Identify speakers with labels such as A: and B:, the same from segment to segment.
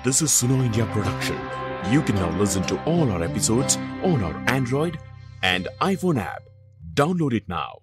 A: This is Suno India production. You can now listen to all our episodes on our Android and iPhone app. Download it now.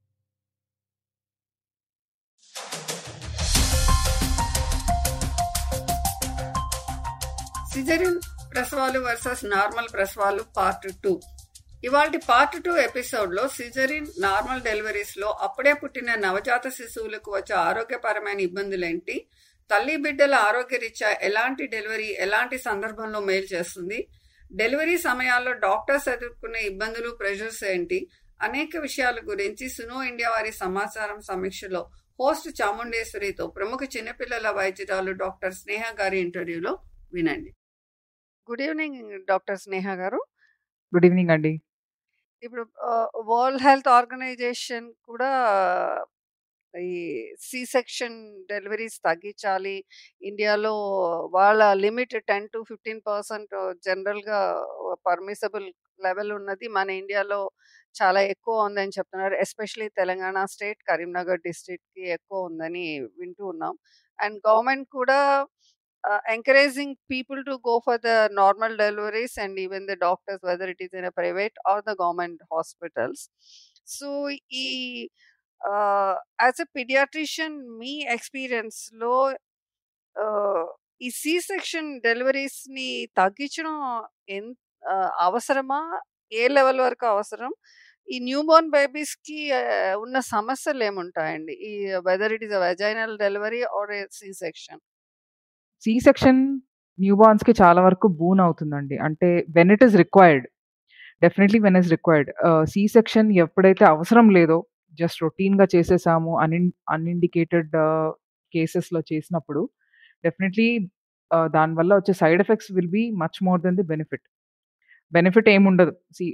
B: Caesarean ప్రసవాలు versus normal ప్రసవాలు part two ఇవాళ part two ఎపిసోడ్లో caesarean normal డెలివరీస్లో అప్పుడే పుట్టిన నవజాత శిశువులకు వచ్చే ఆరోగ్యపరమైన ఇబ్బందులేంటి తల్లి బిడ్డల ఆరోగ్యరీత్యా ఎలాంటి డెలివరీ ఎలాంటి సందర్భంలో మేలు చేస్తుంది డెలివరీ సమయాల్లో డాక్టర్స్ ఎదుర్కొనే ఇబ్బందులు ప్రెషర్స్ ఏంటి అనేక విషయాల గురించి సునో ఇండియా వారి సమాచారం సమీక్షలో హోస్ట్ చాముండేశ్వరితో ప్రముఖ చిన్నపిల్లల వైద్యురాలు డాక్టర్ స్నేహ గారి ఇంటర్వ్యూలో వినండి గుడ్ ఈవినింగ్ డాక్టర్ స్నేహ గారు
C: గుడ్ ఈవినింగ్ అండి
B: ఇప్పుడు వరల్డ్ హెల్త్ ఆర్గనైజేషన్ కూడా ఈ సి సెక్షన్ డెలివరీస్ తగ్గించాలి ఇండియాలో వాళ్ళ limit ten to fifteen percent జనరల్గా పర్మిసబుల్ లెవెల్ ఉన్నది మన ఇండియాలో చాలా ఎక్కువ ఉందని చెప్తున్నారు ఎస్పెషలీ తెలంగాణ స్టేట్ కరీంనగర్ డిస్ట్రిక్ట్కి ఎక్కువ ఉందని వింటూ ఉన్నాం అండ్ గవర్నమెంట్ కూడా uh, encouraging people to go for the normal deliveries and even the doctors whether it is in a private or the government hospitals so ఈ యాజ్ ఎ పిడియాట్రిషియన్ మీ ఎక్స్పీరియన్స్లో ఈ సి సెక్షన్ డెలివరీస్ని తగ్గించడం ఎన్ అవసరమా ఏ level వరకు అవసరం ఈ న్యూ బోర్న్ బేబీస్కి ఉన్న సమస్యలు ఏముంటాయండి ఈ whether it is a vaginal delivery or C section
C: C section newborns కి చాలా వరకు బూన్ అవుతుందండి అంటే when it is required definitely when is required C section ఎప్పుడైతే అవసరం లేదో జస్ట్ రొటీన్గా చేసేసాము అన్ అన్ఇండికేటెడ్ కేసెస్లో చేసినప్పుడు డెఫినెట్లీ దానివల్ల వచ్చే side effects will be much more than the benefit benefit ఏముండదు సి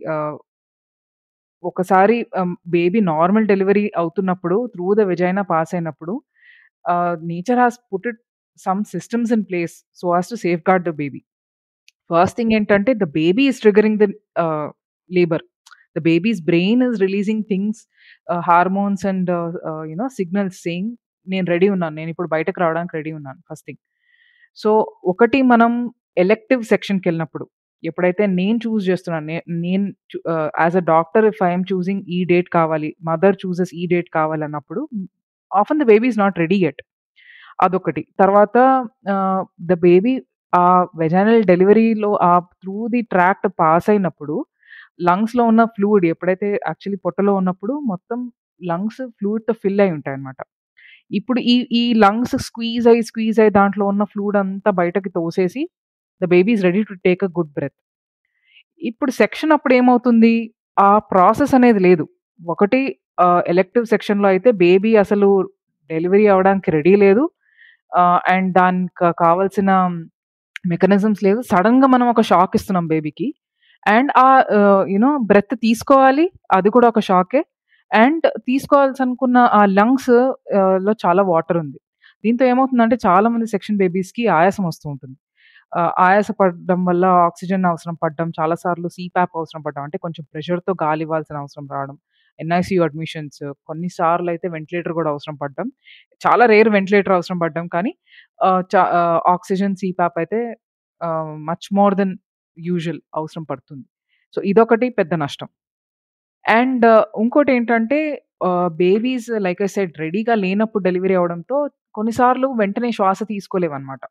C: ఒకసారి బేబీ నార్మల్ డెలివరీ అవుతున్నప్పుడు త్రూ ద వెజైనా పాస్ అయినప్పుడు nature has put it some systems in place so has to safeguard the baby first thing ఏంటంటే the baby is triggering the labour the baby's brain is releasing things hormones and you know signals saying నేను ready ఉన్నాను నేను ఇప్పుడు బయటకు రావడానికి ready ఉన్నాను first thing so ఒకటి మనం ఎలెక్టివ్ సెక్షన్కి వెళ్ళినప్పుడు ఎప్పుడైతే నేను చూస్ చేస్తున్నాను నేను as a doctor if I'm choosing ఈ డేట్ కావాలి మదర్ చూసెస్ ఈ డేట్ కావాలి అన్నప్పుడు often the baby is not ready at అదొకటి తర్వాత ద బేబీ ఆ వెజైనల్ డెలివరీలో ఆ త్రూ ది ట్రాక్ట్ పాస్ అయినప్పుడు లంగ్స్లో ఉన్న ఫ్లూయిడ్ ఎప్పుడైతే యాక్చువల్లీ పొట్టలో ఉన్నప్పుడు మొత్తం లంగ్స్ ఫ్లూయిడ్తో ఫిల్ అయి ఉంటాయి అనమాట ఇప్పుడు ఈ ఈ లంగ్స్ స్క్వీజ్ అయ్యి స్క్వీజ్ అయ్యి దాంట్లో ఉన్న ఫ్లూయిడ్ అంతా బయటకి తోసేసి the baby is ready to take a good breath ఇప్పుడు సెక్షన్ అప్పుడు ఏమవుతుంది ఆ ప్రాసెస్ అనేది లేదు ఒకటి ఎలెక్టివ్ సెక్షన్లో అయితే బేబీ అసలు డెలివరీ అవడానికి రెడీ లేదు అండ్ దానికి కావాల్సిన మెకానిజమ్స్ లేదు సడన్గా మనం ఒక షాక్ ఇస్తున్నాం బేబీకి అండ్ ఆ యూనో బ్రెత్ తీసుకోవాలి అది కూడా ఒక షాకే అండ్ తీసుకోవాల్సి అనుకున్న ఆ లంగ్స్ లో చాలా వాటర్ ఉంది దీంతో ఏమవుతుందంటే చాలా మంది సెక్షన్ బేబీస్కి ఆయాసం వస్తూ ఉంటుంది ఆయాస పడడం వల్ల ఆక్సిజన్ అవసరం పడడం చాలాసార్లు సీప్యాప్ అవసరం పడడం అంటే కొంచెం ప్రెషర్తో గాలి ఇవ్వాల్సిన అవసరం రావడం ఎన్ఐసియు అడ్మిషన్స్ కొన్నిసార్లు అయితే వెంటిలేటర్ కూడా అవసరం పడ్డం చాలా రేర్ వెంటిలేటర్ అవసరం పడ్డం కానీ ఆక్సిజన్ సీపాప్ అయితే మచ్ మోర్ దెన్ యూజువల్ అవసరం పడుతుంది సో ఇదొకటి పెద్ద నష్టం అండ్ ఇంకోటి ఏంటంటే బేబీస్ లైక్ ఐ సైడ్ రెడీగా లేనప్పుడు డెలివరీ అవడంతో కొన్నిసార్లు వెంటనే శ్వాస తీసుకోలేవన్నమాట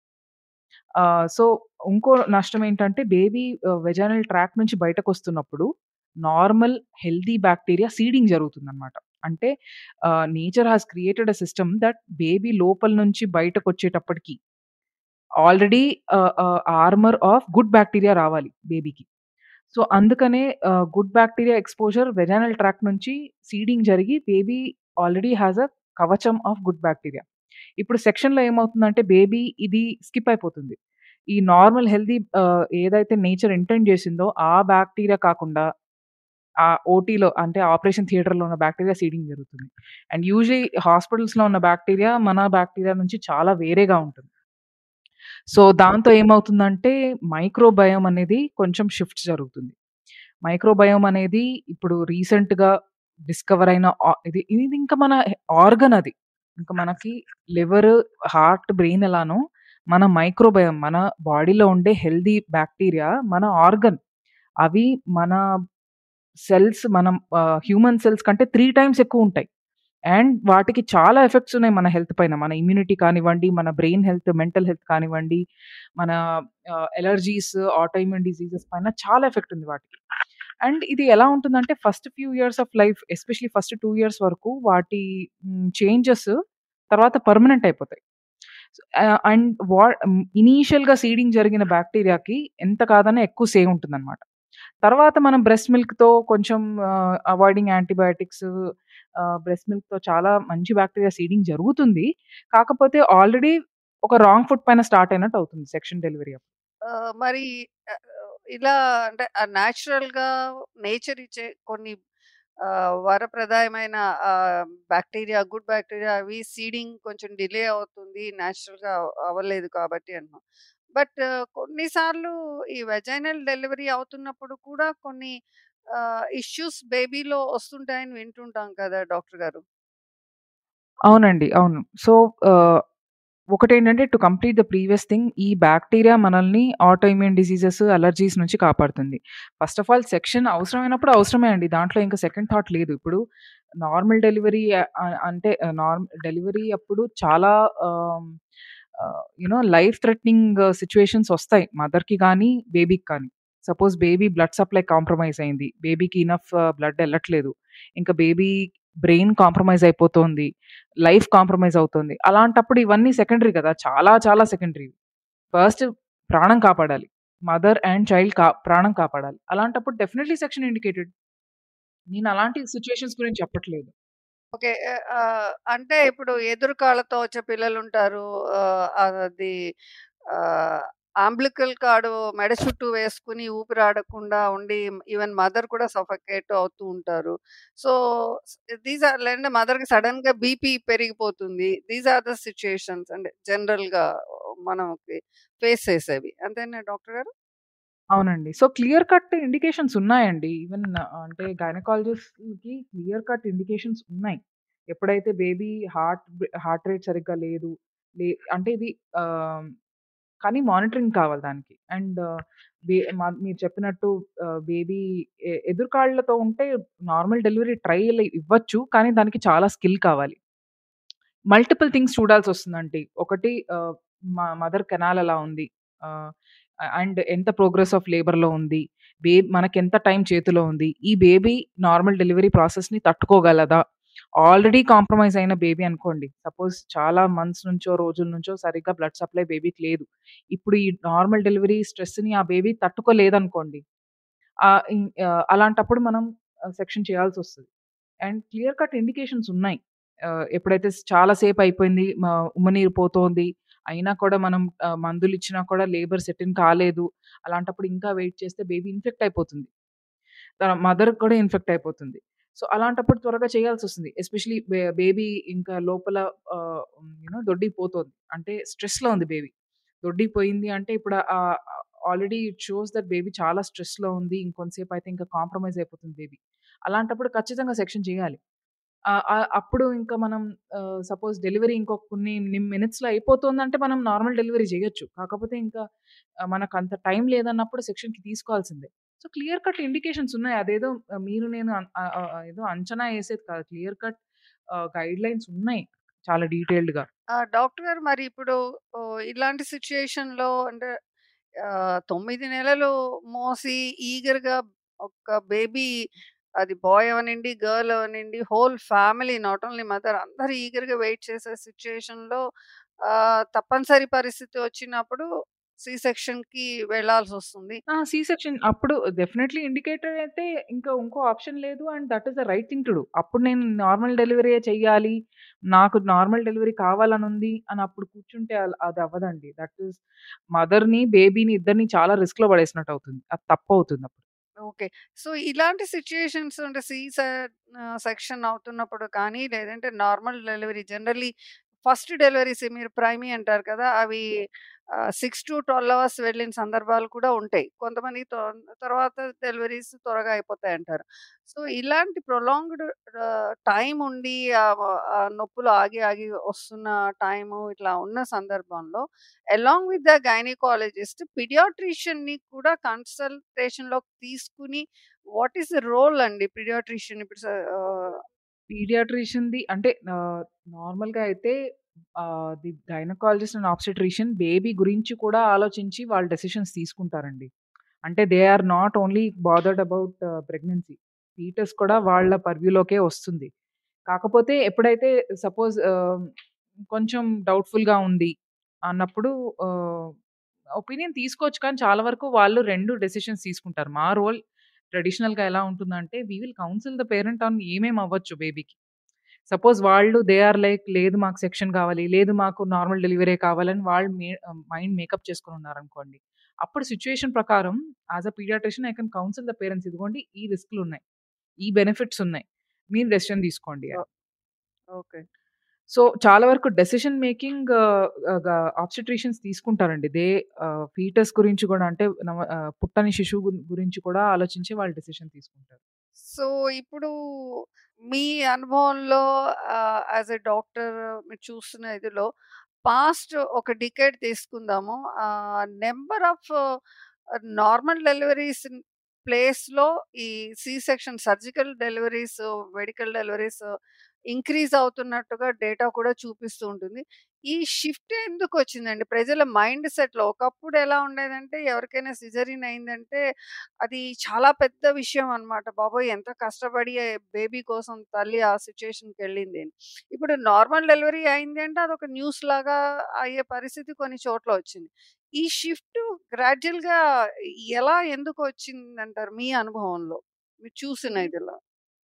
C: సో ఇంకో నష్టం ఏంటంటే బేబీ వెజైనల్ ట్రాక్ నుంచి బయటకు వస్తున్నప్పుడు నార్మల్ హెల్దీ బ్యాక్టీరియా సీడింగ్ జరుగుతుందన్నమాట అంటే nature has created a system that baby లోపల నుంచి బయటకు వచ్చేటప్పటికి already armour of good bacteria రావాలి బేబీకి సో అందుకనే good bacteria exposure vaginal tract నుంచి సీడింగ్ జరిగి బేబీ ఆల్రెడీ హ్యాస్ అ కవచం ఆఫ్ గుడ్ బ్యాక్టీరియా ఇప్పుడు సెక్షన్లో ఏమవుతుందంటే బేబీ ఇది స్కిప్ అయిపోతుంది ఈ నార్మల్ హెల్దీ ఏదైతే నేచర్ ఇంటెండ్ చేసిందో ఆ బ్యాక్టీరియా కాకుండా ఆ ఓటీలో అంటే ఆపరేషన్ థియేటర్లో ఉన్న బ్యాక్టీరియా సీడింగ్ జరుగుతుంది అండ్ యూజువలీ హాస్పిటల్స్లో ఉన్న బ్యాక్టీరియా మన బ్యాక్టీరియా నుంచి చాలా వేరేగా ఉంటుంది సో దాంతో ఏమవుతుందంటే మైక్రోబయోమ్ అనేది కొంచెం షిఫ్ట్ జరుగుతుంది మైక్రోబయోమ్ అనేది ఇప్పుడు రీసెంట్గా డిస్కవర్ అయిన ఇది ఇది ఇంకా మన ఆర్గన్ అది ఇంకా మనకి లివర్ హార్ట్ బ్రెయిన్ ఎలానో మన మైక్రోబయోమ్ మన బాడీలో ఉండే హెల్తీ బ్యాక్టీరియా మన ఆర్గన్. అవి మన సెల్స్ మనం ఆహ్, హ్యూమన్ సెల్స్ కంటే 3 టైమ్స్ ఎక్కువుంటాయి. అండ్ వాటికి చాలా ఎఫెక్ట్స్ ఉన్నాయి మన హెల్త్ పైన. మన ఇమ్యూనిటీ కానివ్వండి, మన బ్రెయిన్ హెల్త్, మెంటల్ హెల్త్ కానివ్వండి, మన ఆహ్, అలెర్జీస్, ఆటోఇమ్యూన్ డిసీజెస్ పైన చాలా ఎఫెక్ట్ ఉంది వాటికి. అండ్ ఇది ఎలా ఉంటుందంటే first few years of life especially first 2 years వరకు వాటి హ్మ్, చేంజెస్ తర్వాత పర్మనెంట్ అయిపోతాయి. ఆహ్, అండ్ వా హ్మ్, ఇనీషియల్‌గా సీడింగ్ జరిగిన బ్యాక్టీరియాకి ఎంత కాదన్నా ఎక్కువ సే ఉంటుందనమాట. తర్వాత మనం బ్రెస్ట్ మిల్క్‌తో కొంచెం ah, avoiding antibiotics ah, breast మిల్క్‌తో చాలా మంచి బ్యాక్టీరియా సీడింగ్ జరుగుతుంది. కాకపోతే ఆల్రెడీ ఒక రాంగ్ ఫుట్ పైన స్టార్ట్ అయినట్టు అవుతుంది సెక్షన్ డెలివరీ అప్పుడు.
B: ఆహ్, మరి ఆహ్, ఇలా అంటే ఆహ్, న్యాచురల్‌గా నేచర్ ఇచ్చే కొన్ని ఆహ్, వరప్రదాయమైన ఆహ్, బ్యాక్టీరియా, గుడ్ బ్యాక్టీరియా అవి సీడింగ్ కొంచెం డిలే అవుతుంది. న్యాచురల్‌గా అవ్వలేదు కాబట్టి అన్నాం. బట్ కొన్నిసార్లు ఈ వెజైనల్ డెలివరీ అవుతున్నప్పుడు కూడా కొన్ని ఆహ్, ఇష్యూస్ బేబీలో వస్తుంటాయని వింటుంటాం కదా డాక్టర్ గారు.
C: అవునండి. అవును. సో, ఆహ్, ఒకటేంటంటే to complete the previous thing ఈ బ్యాక్టీరియా మనల్ని ఆటోఇమ్యూన్ డిసీజెస్, అలెర్జీస్ నుంచి కాపాడుతుంది. ఫస్ట్ ఆఫ్ ఆల్ సెక్షన్ అవసరమైనప్పుడు అవసరమే అండి. దాంట్లో ఇంకా సెకండ్ థాట్ లేదు. ఇప్పుడు నార్మల్ డెలివరీ ఆహ్, అంటే నార్మ్ డెలివరీ అప్పుడు చాలా ah, ah, you know life threatening situations వస్తాయి. మదర్‌కి గానీ, బేబీకి కానీ. Suppose baby blood supply compromise అయింది. బేబీకి ఇనఫ్ బ్లడ్ ఎళ్ళట్లేదు. ఇంకా బేబీ బ్రెయిన్ కాంప్రమైజ్ అయిపోతోంది. లైఫ్ కాంప్రమైజ్ అవుతుంది. అలాంటప్పుడు ఇవన్నీ సెకండరీ కదా! చాలా చాలా సెకండరీ. ఫస్ట్ ప్రాణం కాపాడాలి. మదర్ అండ్ చైల్డ్ కా ప్రాణం కాపాడాలి. అలాంటప్పుడు డెఫినైట్‌లీ సెక్షన్ ఇండికేటెడ్. నేను అలాంటి సిట్యుయేషన్స్ గురించి చెప్పట్లేదు.
B: ఓకే. ఆహ్, ఆహ్, అంటే ఇప్పుడు ఎదురు కాళ్ళతో వచ్చే పిల్లలుంటారు. ఆహ్, అది ఆహ్, అంబిలికల్ కార్డ్ మెడ చుట్టూ వేసుకొని ఊపిరాడకుండా ఉండి ఈవెన్ మదర్ కూడా సఫోకేట్ అవుతూ ఉంటారు. సో, దీస్ ఆర్ లేదంటే మదర్‌కి సడెన్‌గా బీపీ పెరిగిపోతుంది. దీస్ ఆర్ ద సిట్యుయేషన్స్ అంటే జనరల్‌గా మనకి ఫేస్ చేసేవి. అంతేనా డాక్టర్ గారు?
C: అవునండి. సో, క్లియర్ కట్ ఇండికేషన్స్ ఉన్నాయండి. ఈవెన్ అంటే గైనకాలజిస్ట్‌కి క్లియర్ కట్ ఇండికేషన్స్ ఉన్నాయి. ఎప్పుడైతే బేబీ హార్ట్ బ్ హార్ట్ రేట్ సరిగ్గా లేదు. లే అంటే ఇది ఆహ్, కానీ మానిటరింగ్ కావాలి దానికి. అండ్ బే మ మీరు చెప్పినట్టు ఆహ్, బేబీ ఎ ఎదురుకాళ్ళతో ఉంటే నార్మల్ డెలివరీ ట్రైల్ ఇవ్వచ్చు. కానీ దానికి చాలా స్కిల్ కావాలి. మల్టిపుల్ థింగ్స్ చూడాల్సొస్తుందండి. ఒకటి ఆహ్, మ మదర్ కెనాల్ ఎలా ఉంది? ఆహ్, అండ్ ఎంత ప్రోగ్రెస్ ఆఫ్ లేబర్‌లో ఉంది? బే మనకెంత టైం చేతిలో ఉంది? ఈ బేబీ నార్మల్ డెలివరీ ప్రాసెస్‌ని తట్టుకోగలదా? ఆల్రెడీ కాంప్రమైజ్ అయిన బేబీ అనుకోండి. సపోజ్ చాలా మంత్స్ నుంచో, రోజుల నుంచో సరిగ్గా బ్లడ్ సప్లై బేబీకి లేదు. ఇప్పుడు ఈ నార్మల్ డెలివరీ స్ట్రెస్‌ని ఆ బేబీ తట్టుకోలేదనుకోండి. ఆహ్, ఇం ఆహ్, అలాంటప్పుడు మనం ఆహ్, సెక్షన్ చేయాల్సొస్తది. అండ్ క్లియర్ కట్ ఇండికేషన్స్ ఉన్నాయి. ఆహ్, ఎప్పుడైతే చాలా సేపు అయిపోయింది. మ ఉమ్మనీరు పోతోంది. అయినా కూడా మనం ఆహ్, మందులిచ్చినా కూడా లేబర్ సెట్ ఇన్ కాలేదు. అలాంటప్పుడు ఇంకా వెయిట్ చేస్తే బేబీ ఇన్ఫెక్ట్ అయిపోతుంది. తన మదర్‌కి కూడా ఇన్ఫెక్ట్ అయిపోతుంది. సో, అలాంటప్పుడు త్వరగా చేయాల్సొస్తుంది. ఎస్పెషల్లీ బే బేబీ ఇంకా లోపల ఆహ్, యూ నో దొడ్డికిపోతోంది. అంటే స్ట్రెస్‌లో ఉంది బేబీ. దొడ్డికిపోయింది అంటే ఇప్పుడు ah, already it shows that baby చాలా స్ట్రెస్‌లో ఉంది. ఇంకొంతసేపు అయితే ఇంకా కాంప్రమైజ్ అయిపోతుంది బేబీ. అలాంటప్పుడు ఖచ్చితంగా సెక్షన్ చేయాలి. ఆహ్, ఆహ్, అప్పుడు ఇంకా మనం ఆహ్, సపోజ్ డెలివరీ ఇంకో కొన్ని ని మినిట్స్‌లో అయిపోతుందంటే మనం నార్మల్ డెలివరీ చేయొచ్చు. కాకపోతే ఇంకా ఆహ్, మనకంత టైం లేదన్నప్పుడు సెక్షన్‌కి తీసుకోవాల్సిందే. సో, క్లియర్ కట్ ఇండికేషన్స్ ఉన్నాయి. అదేదో మీరు నేను ఆహ్, ఆహ్, ఏదో అంచనా ఏసేది కాదు. క్లియర్ కట్ ఆహ్, గైడ్‌లైన్స్ ఉన్నాయి. చాలా డీటెయిల్డ్‌గా.
B: ఆ! డాక్టర్ గారు మరి ఇప్పుడు ఓహ్, ఇలాంటి సిట్యుయేషన్‌లో అంటే ఆహ్, 9 నెలలు మోసి ఈగర్‌గా ఒక బేబీ అది బాయ్ అవనండి, గర్ల్ అవనండి, whole family not only mother అందరూ ఈగర్‌గా వెయిట్ చేసే సిట్యుయేషన్‌లో ఆహ్, తప్పనిసరి పరిస్థితి వచ్చినప్పుడు సి సెక్షన్‌కి వెళ్ళాల్సొస్తుంది.
C: ఆ! సి సెక్షన్ అప్పుడు డెఫినైట్‌లీ ఇండికేటెడ్ అయితే ఇంకా ఇంకో ఆప్షన్ లేదు. And that is the right thing to do. అప్పుడు నేను నార్మల్ డెలివరీయే చెయ్యాలి. నాకు నార్మల్ డెలివరీ కావాలనుంది అని అప్పుడు కూర్చుంటే అల్ అది అవ్వదండి. దట్ ఈస్ మదర్‌ని, బేబీని ఇద్దరిని చాలా రిస్క్‌లో పడేసినట్టు అవుతుంది. అది తప్పవుతుందప్పుడు.
B: ఓకే. సో, ఇలాంటి సిట్యుయేషన్స్ అంటే సి సె ఆహ్, సెక్షన్ అవుతున్నప్పుడు కానీ, లేదంటే normal delivery generally first deliveries మీరు ప్రైమీ అంటారు కదా! అవి ఆహ్, 6-12 అవర్స్ వెళ్ళిన సందర్భాలు కూడా ఉంటాయి. కొంతమందికి తొ తర్వాత డెలివరీస్ త్వరగా అయిపోతాయంటారు. సో, ఇలాంటి ప్రొలాంగ్డ్ ఆహ్, టైమ్ ఉండి ఆహ్, ఆహ్, నొప్పులు ఆగి, ఆగి వస్తున్న టైము ఇట్లా ఉన్న సందర్భంలో అలాంగ్ విత్ ద గైనకాలజిస్ట్ పీడియాట్రిషియన్‌ని కూడా కన్సల్టేషన్‌లోకి తీసుకొని వాట్ ఈస్ ద రోల్ అండి పీడియాట్రిషియన్ ఇప్పుడు స ఆహ్
C: పీడియాట్రిషియన్‌ది అంటే ఆహ్, నార్మల్‌గా అయితే ah, the gynaecologist and obstetrician baby గురించి కూడా ఆలోచించి వాళ్ళు డెసిషన్స్ తీసుకుంటారండి. అంటే they are not only bothered about pregnancy. Foetus కూడా వాళ్ళ పర్వ్యూలోకే వస్తుంది. కాకపోతే ఎప్పుడైతే సపోజ్ ఆహ్, కొంచెం డౌట్‌ఫుల్‌గా ఉంది అన్నప్పుడు ఆహ్, ఒపీనియన్ తీసుకోవచ్చు కానీ చాలా వరకు వాళ్ళు 2 డెసిషన్స్ తీసుకుంటారు. మా రోల్ ట్రెడిషనల్‌గా ఎలా ఉంటుందంటే we will counsel the parent on ఏమేమి అవ్వచ్చు బేబీకి. సపోజ్ వాళ్ళు దే ఆర్ లైక్ లేదు మాకు సెక్షన్ కావాలి, లేదు మాకు నార్మల్ డెలివరీయే కావాలని వాళ్ళు మే మైండ్ మేకప్ చేసుకొని ఉన్నారనుకోండి. అప్పుడు సిట్యుయేషన్ ప్రకారం as a paediatrician I can counsel the parents ఇదిగోండి ఈ రిస్క్‌లున్నాయి. ఈ బెనిఫిట్స్ ఉన్నాయి. మీరు డెసిషన్ తీసుకోండి అని.
B: ఓ ఓకే.
C: సో, చాలా వరకు డెసిషన్ మేకింగ్ ఆహ్, గా ఆబ్స్టెట్రిషియన్స్ తీసుకుంటారండి. దే ఆహ్, ఫీటస్ గురించి కూడా అంటే నవ ఆహ్, పుట్టని శిశువు గు గురించి కూడా ఆలోచించి వాళ్ళు డెసిషన్ తీసుకుంటారు.
B: సో, ఇప్పుడు మీ అనుభవంలో ఆహ్, యాస్ ఎ డాక్టర్ మీరు చూస్తున్న ఇదిలో పాస్ట్ ఒక డికేడ్ తీసుకుందాము. ఆహ్, నంబర్ ఆఫ్ నార్మల్ డెలివరీస్ ప్లేస్‌లో ఈ C section surgical deliveries, medical deliveries increase అవుతున్నట్టుగా డేటా కూడా చూపిస్తూ ఉంటుంది. ఈ షిఫ్ట్ ఎందుకొచ్చిందండి? ప్రజల మైండ్ సెట్‌లో ఒకప్పుడు ఎలా ఉండేదంటే ఎవరికైనా సిజేరియన్ అయిందంటే అది చాలా పెద్ద విషయం అన్నమాట. బాబోయ్! ఎంత కష్టపడి బేబీ కోసం తల్లి ఆ సిట్యుయేషన్‌కెళ్ళింది అని. ఇప్పుడు నార్మల్ డెలివరీ అయింది అంటే అదొక న్యూస్ లాగా అయ్యే పరిస్థితి కొన్ని చోట్ల వచ్చింది. ఈ షిఫ్ట్ గ్రాడ్యుయల్‌గా ఎలా ఎందుకు వచ్చిందంటారు మీ అనుభవంలో? మీరు చూసిన ఇదిలో?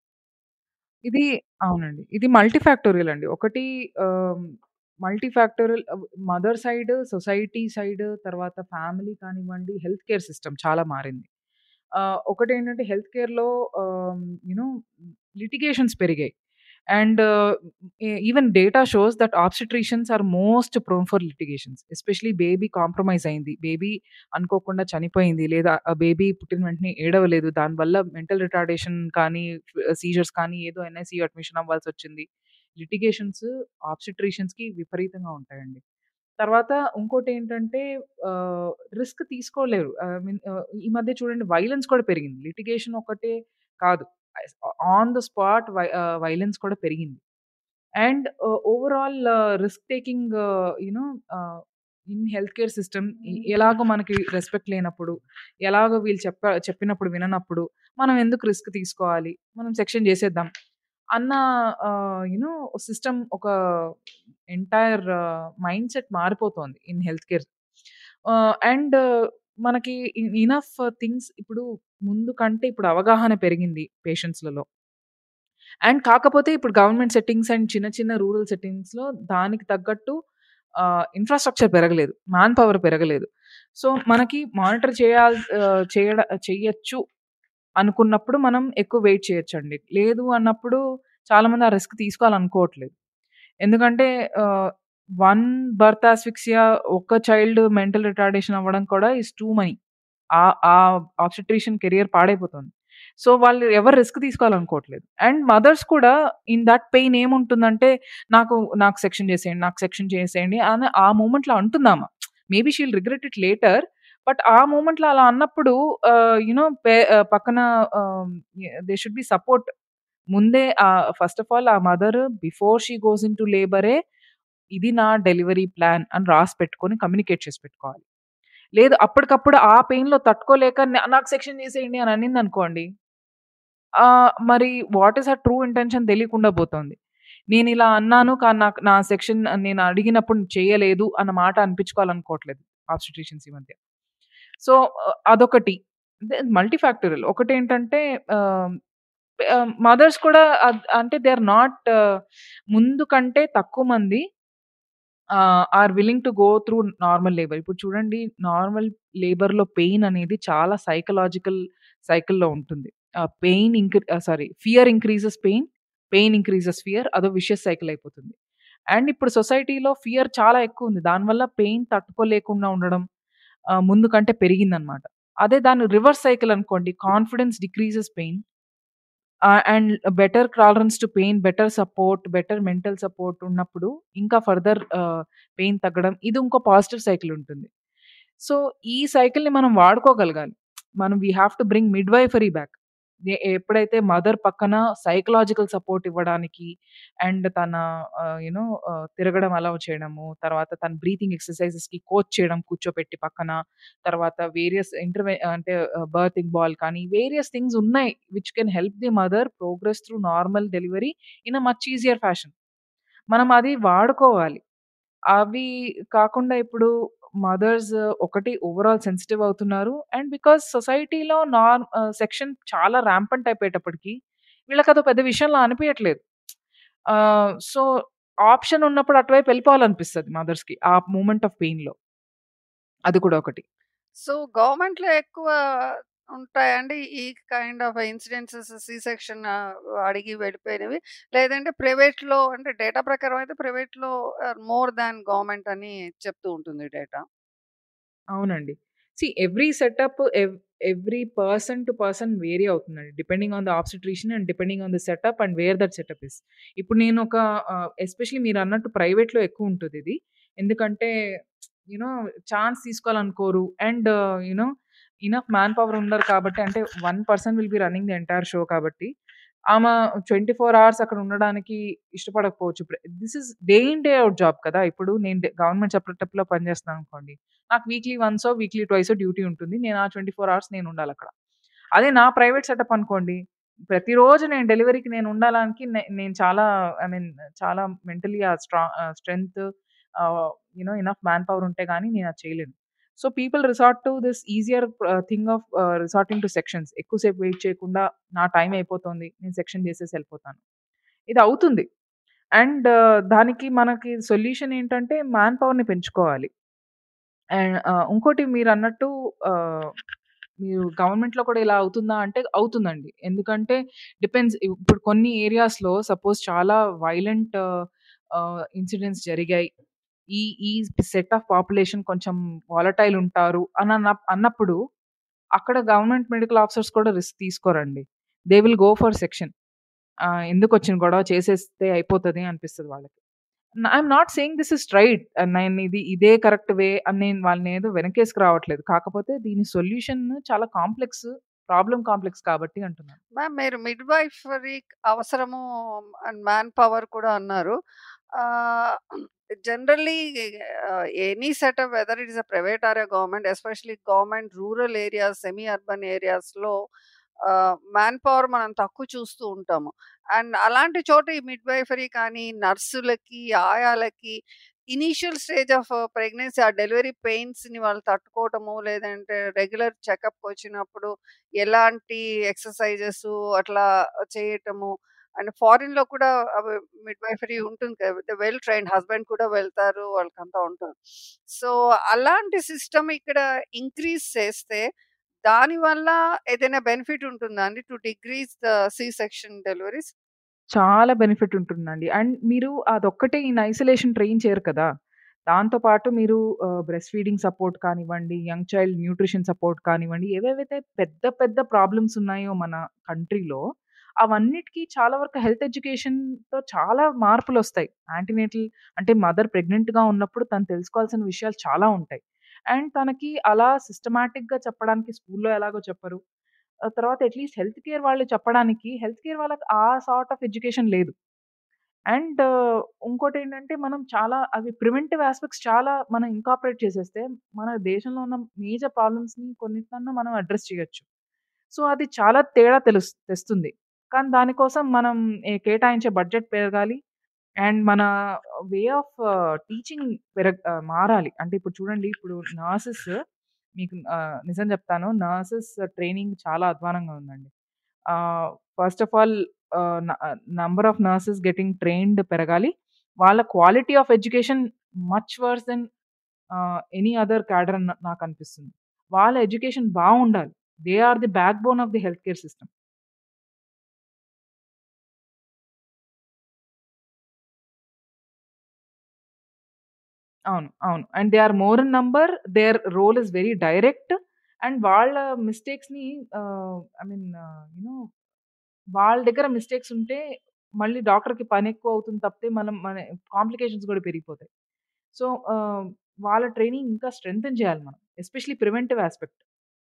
C: ఇది అవునండి. ఇది మల్టీ ఫ్యాక్టోరియల్ అండి. ఒకటి ah, multi factorial ah, mother side, society side తర్వాత ఫ్యామిలీ కానివ్వండి, హెల్త్ కేర్ సిస్టమ్ చాలా మారింది. ఆహ్, ఒకటేంటంటే హెల్త్ కేర్‌లో ఆహ్, యూ నో లిటిగేషన్స్ పెరిగాయి. And a even data shows that obstetricians are most prone for litigations. Especially baby కాంప్రమైజ్ అయింది. Baby అనుకోకుండా చనిపోయింది. లేదా ఆ బేబీ పుట్టిన వెంటనే ఏడవలేదు. దానివల్ల మెంటల్ రిటార్డేషన్ కానీ, సీజర్స్ కానీ ఏదో ఎన్ఐసీయూ అడ్మిషన్ అవ్వాల్సొచ్చింది. లిటిగేషన్స్ ఆబ్స్టెట్రిషియన్స్‌కి విపరీతంగా ఉంటాయండి. తర్వాత ఇంకోటేంటంటే ఆహ్, రిస్క్ తీసుకోలేరు. ఐ మీన్ ఆహ్, ఈ మధ్య చూడండి వయలెన్స్ కూడా పెరిగింది. లిటిగేషన్ ఒకటే కాదు. Eyes on the spot why ah, violence కూడా పెరిగింది. అండ్ ఓ overall risk taking you know ah, in health care system a ఎలాగో మనకి రెస్పెక్ట్ లేనప్పుడు, ఎలాగో వీళ్ళు చెప్ప చెప్పినప్పుడు విననప్పుడు, మనం ఎందుకు రిస్క్ తీసుకోవాలి? మనం సెక్షన్ చేసేద్దాం. అన్న ఆహ్, యూ నో సిస్టమ్ ఒక ఎంటైర్ మైండ్ సెట్ మారిపోతోంది in health care. Ah, and మనకి ఇ ఇనఫ్ థింగ్స్ ఇప్పుడు ముందు కంటే ఇప్పుడు అవగాహన పెరిగింది పేషెంట్స్‌లలో. అండ్ కాకపోతే ఇప్పుడు గవర్నమెంట్ సెట్టింగ్స్ అండ్ చిన్న చిన్న రూరల్ సెట్టింగ్స్‌లో దానికి తగ్గట్టు ఆహ్, ఇన్‌ఫ్రాస్ట్రక్చర్ పెరగలేదు. మ్యాన్ పవర్ పెరగలేదు. సో, మనకి మానిటర్ చేయాల్ ఆహ్, చేయడ చెయ్యొచ్చు అనుకున్నప్పుడు మనం ఎక్కువ వెయిట్ చేయొచ్చండి. లేదు అన్నప్పుడు చాలామంది ఆ రిస్క్ తీసుకోవాలనుకోవట్లేదు. ఎందుకంటే ఆహ్, వన్ బర్త్ ఆస్ఫిక్సియా ఒక్క చైల్డ్ మెంటల్ రిటార్డేషన్ అవ్వడం కూడా ఈస్ టూ మనీ. ఆ ఆ ఆబ్స్టెట్రిషియన్ కెరియర్ పాడైపోతుంది. సో, వాళ్ళు ఎవరు రిస్క్ తీసుకోవాలనుకోవట్లేదు. అండ్ మదర్స్ కూడా ఇన్ దట్ పెయిన్ ఏముంటుందంటే నాకు నాకు సెక్షన్ చేసేయండి, నాకు సెక్షన్ చేసేయండి అని ఆ మూమెంట్‌లో అంటుందామ. Maybe she will regret it later. But ఆ మూమెంట్‌లో అలా అన్నప్పుడు ఆహ్, యూ నో పే ఆహ్, పక్కన ఆహ్, దే షుడ్ బి సపోర్ట్. ముందే ఆహ్, ఫస్ట్ ఆఫ్ ఆల్ ఆ mother before she goes into లేబరే ఇది నా డెలివరీ ప్లాన్ అని రాసి పెట్టుకొని కమ్యూనికేట్ చేసి పెట్టుకోవాలి. లేదు అప్పటికప్పుడు ఆ పెయిన్‌లో తట్టుకోలేక న నాకు సెక్షన్ చేసేయండి అని అనిందనుకోండి. ఆహ్, మరి what is her true intention తెలియకుండా పోతోంది. నేనిలా అన్నాను కానీ నాకు నా సెక్షన్ నేను అడిగినప్పుడు చేయలేదు అన్న మాట అనిపించుకోవాలనుకోవట్లేదు ఆబ్స్టెట్రిషియన్స్ ఈ మధ్య. సో, అదొకటి. They multifactorial. ఒకటేంటంటే ఆహ్, ఆహ్, మదర్స్ కూడా అద్ అంటే దే ఆర్ నాట్ ముందు కంటే తక్కువ మంది ah, are willing to go through normal labour. ఇప్పుడు చూడండి నార్మల్ లేబర్‌లో పెయిన్ అనేది చాలా సైకలాజికల్ సైకిల్‌లో ఉంటుంది. ఆహ్, pain incre ah, sorry fear increases pain, pain increases fear అదో విషియస్ సైకిల్ అయిపోతుంది. అండ్ ఇప్పుడు సొసైటీలో ఫియర్ చాలా ఎక్కువ ఉంది దానివల్ల పెయిన్ తట్టుకోలేకుండా ఉండడం ఆ, ముందు కంటే పెరిగిందనమాట అదే దాని రివర్స్ సైకిల్ అనుకోండి confidence decreases pain and better tolerance to pain better support better mental support ఉన్నప్పుడు ఇంకా ఫర్దర్ పెయిన్ తగ్గడం ఇది ఇంకో పాజిటివ్ సైకిల్ ఉంటుంది సో ఈ సైకిల్ని మనం వాడుకోగలగాలి మనం we have to bring midwifery back ఎప్పుడైతే మదర్ పక్కన సైకలాజికల్ సపోర్ట్ ఇవ్వడానికి అండ్ తన యూనో తిరగడం అలౌ చేయడము తర్వాత తన బ్రీతింగ్ ఎక్సర్సైజెస్కి కోచ్ చేయడం కూర్చోపెట్టి పక్కన తర్వాత వేరియస్ ఇంటర్వె అంటే బర్తింగ్ బాల్ కానీ వేరియస్ థింగ్స్ ఉన్నాయి which can help the mother progress through normal delivery in a much easier fashion మనం అది వాడుకోవాలి అవి కాకుండా ఇప్పుడు మదర్స్ ఒకటి ఓవరాల్ సెన్సిటివ్ అవుతున్నారు అండ్ బికాస్ సొసైటీలో నార్ సెక్షన్ చాలా ర్యాంపంట్ అయిపోయేటప్పటికి వీళ్ళకి అదో పెద్ద విషయంలో అనిపించట్లేదు సో ఆప్షన్ ఉన్నప్పుడు అటువైపు వెళ్ళిపోవాలనిపిస్తుంది మదర్స్కి ఆ మూమెంట్ ఆఫ్ పెయిన్లో అది కూడా ఒకటి
B: సో గవర్నమెంట్లో ఎక్కువ ఉంటాయండి ఈ kind of incidences C section అడిగి వెళ్ళిపోయినవి లేదంటే ప్రైవేట్లో అంటే డేటా ప్రకారం అయితే ప్రైవేట్లో మోర్ దాన్ గవర్నమెంట్ అని చెప్తూ ఉంటుంది డేటా
C: అవునండి see every setup every person to person vary అవుతుందండి depending on the institution and depending on the setup and where that setup is ఇప్పుడు నేను ఒక ఎస్పెషలీ మీరు అన్నట్టు ప్రైవేట్లో ఎక్కువ ఉంటుంది ఇది ఎందుకంటే యూనో ఛాన్స్ తీసుకోవాలనుకోరు and you know enough man power ఉండరు కాబట్టి అంటే one person will be running the entire show కాబట్టి ఆమె ట్వంటీ ఫోర్ అవర్స్ అక్కడ ఉండడానికి ఇష్టపడకపోవచ్చు this is day in day out job కదా ఇప్పుడు నేను గవర్నమెంట్ సెపరేటప్లో పనిచేస్తున్నాను అనుకోండి నాకు వీక్లీ వన్సో వీక్లీ ట్వైసో డ్యూటీ ఉంటుంది నేను ఆ ట్వంటీ ఫోర్ అవర్స్ నేను ఉండాలి అక్కడ అదే నా ప్రైవేట్ సెటప్ అనుకోండి ప్రతిరోజు నేను డెలివరీకి నేను ఉండాలని నేను చాలా ఐ మీన్ చాలా మెంటలీ ఆ strong strength you know enough man power ఉంటే కానీ నేను అది చేయలేను so people resort to this easier thing of resorting to sections ఎక్కువసేపు వెయిట్ చేయకుండా నా టైం అయిపోతుంది నేను సెక్షన్ చేసేసి వెళ్ళిపోతాను ఇది అవుతుంది అండ్ దానికి మనకి సొల్యూషన్ ఏంటంటే మ్యాన్ పవర్ని పెంచుకోవాలి అండ్ ఇంకోటి మీరు అన్నట్టు మీరు గవర్నమెంట్లో కూడా ఇలా అవుతుందా అంటే అవుతుందండి ఎందుకంటే డిపెండ్స్ ఇప్పుడు కొన్ని ఏరియాస్లో సపోజ్ చాలా వైలెంట్ ఇన్సిడెంట్స్ జరిగాయి ఈ ఈ సెట్ ఆఫ్ పాపులేషన్ కొంచెం వాలటైల్ ఉంటారు అని అన్న అన్నప్పుడు అక్కడ గవర్నమెంట్ మెడికల్ ఆఫీసర్స్ కూడా రిస్క్ తీసుకోరండి they will go for section ఎందుకు వచ్చిన గొడవ చేసేస్తే అయిపోతుంది అనిపిస్తుంది వాళ్ళకి I'm not saying this is right నేను ఇది ఇదే కరెక్ట్ వే అని నేను వాళ్ళని ఏదో వెనకేసుకు రావట్లేదు కాకపోతే దీని సొల్యూషన్ చాలా కాంప్లెక్స్ ప్రాబ్లం కాంప్లెక్స్ కాబట్టి అంటున్నాను
B: మ్యామ్ మీరు మిడ్ వైఫరీ అవసరము అండ్ మ్యాన్ పవర్ కూడా అన్నారు generally any setup whether it is a private or government especially government rural areas semi urban ఏరియాస్లో మ్యాన్ పవర్ మనం తక్కువ చూస్తూ ఉంటాము అండ్ అలాంటి చోట ఈ మిడ్ వైఫరీ కానీ నర్సులకి ఆయాలకి ఇనీషియల్ స్టేజ్ ఆఫ్ ప్రెగ్నెన్సీ ఆ డెలివరీ పెయిన్స్ని వాళ్ళు తట్టుకోవటము లేదంటే రెగ్యులర్ చెకప్ వచ్చినప్పుడు ఎలాంటి ఎక్సర్సైజెస్ అట్లా చేయటము అండ్ ఫారిన్లో కూడా మిడ్ వైఫరీ ఉంటుంది కదా వెల్ ట్రైన్ హస్బెండ్ కూడా వెళ్తారు వాళ్ళకంతా ఉంటుంది సో అలాంటి సిస్టమ్ ఇక్కడ ఇంక్రీజ్ చేస్తే దానివల్ల ఏదైనా బెనిఫిట్ ఉంటుందా అండి to decrease the C section deliveries
C: చాలా బెనిఫిట్ ఉంటుందండి అండ్ మీరు అదొక్కటే ఇన్ ఐసోలేషన్ ట్రైన్ చేయరు కదా దాంతో పాటు మీరు బ్రెస్ట్ ఫీడింగ్ సపోర్ట్ కానివ్వండి యంగ్ చైల్డ్ న్యూట్రిషన్ సపోర్ట్ కానివ్వండి ఏవేవైతే పెద్ద పెద్ద ప్రాబ్లమ్స్ ఉన్నాయో మన కంట్రీలో అవన్నిటికీ చాలా వరకు హెల్త్ ఎడ్యుకేషన్తో చాలా మార్పులు వస్తాయి యాంటీనేటల్ అంటే మదర్ ప్రెగ్నెంట్గా ఉన్నప్పుడు తను తెలుసుకోవాల్సిన విషయాలు చాలా ఉంటాయి అండ్ తనకి అలా సిస్టమాటిక్గా చెప్పడానికి స్కూల్లో ఎలాగో చెప్పరు తర్వాత అట్లీస్ట్ హెల్త్ కేర్ వాళ్ళు చెప్పడానికి హెల్త్ కేర్ వాళ్ళకి ఆ సార్ట్ ఆఫ్ ఎడ్యుకేషన్ లేదు అండ్ ఇంకోటి ఏంటంటే మనం చాలా అవి ప్రివెంటివ్ ఆస్పెక్ట్స్ చాలా మనం ఇంకాపరేట్ చేసేస్తే మన దేశంలో ఉన్న మేజర్ ప్రాబ్లమ్స్ని కొన్నిటినన్నా మనం అడ్రస్ చేయొచ్చు సో అది చాలా తేడా తెలుసు తెస్తుంది కానీ దానికోసం మనం కేటాయించే బడ్జెట్ పెరగాలి అండ్ మన వే ఆఫ్ టీచింగ్ పెరగ మారాలి అంటే ఇప్పుడు చూడండి ఇప్పుడు నర్సెస్ మీకు నిజం చెప్తాను నర్సెస్ ట్రైనింగ్ చాలా అధ్వానంగా ఉందండి first of all number of nurses getting trained పెరగాలి వాళ్ళ quality of education much worse than any other cadre నాకు అనిపిస్తుంది వాళ్ళ ఎడ్యుకేషన్ బాగుండాలి they are the backbone of the health care system అవును. అవును. And they are more in number. Their role is very direct. And వాళ్ళ మిస్టేక్స్‌ని ఆహ్, I mean you know వాళ్ళ దగ్గర మిస్టేక్స్ ఉంటే మళ్ళీ డాక్టర్‌కి పనెక్కువ అవుతుంది తప్పితే మనం మన కాంప్లికేషన్స్ గూడా పెరిగిపోతాయి. సో, ఆహ్, వాళ్ళ ట్రైనింగ్ ఇంకా స్ట్రెంథెన్ చేయాలి మనం. Especially preventive aspect.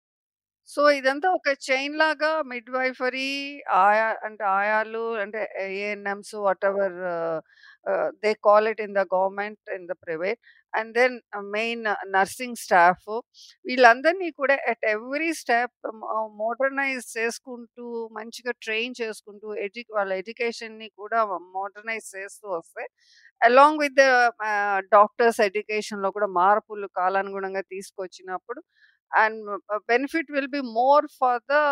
B: సో, ఇదంతా ఒక చైన్ లాగా మిడ్‌వైఫరీ ఆయా అంటే ఆయాలు అంటే ANMs whatever ah, they call it in the government, in the private and then main nursing staff వీళ్ళందరినీ కూడా at every step mo modernise చేసుకుంటూ, మంచిగా ట్రైన్ చేసుకుంటూ, ఎడ్యు వాళ్ళ ఎడ్యుకేషన్‌ని కూడా మోడర్నైజ్ చేస్తూ వస్తే along with the ah, doctors ఎడ్యుకేషన్‌లో కూడా మార్పులు కాలానుగుణంగా తీసుకొచ్చినప్పుడు and benefit will be more for the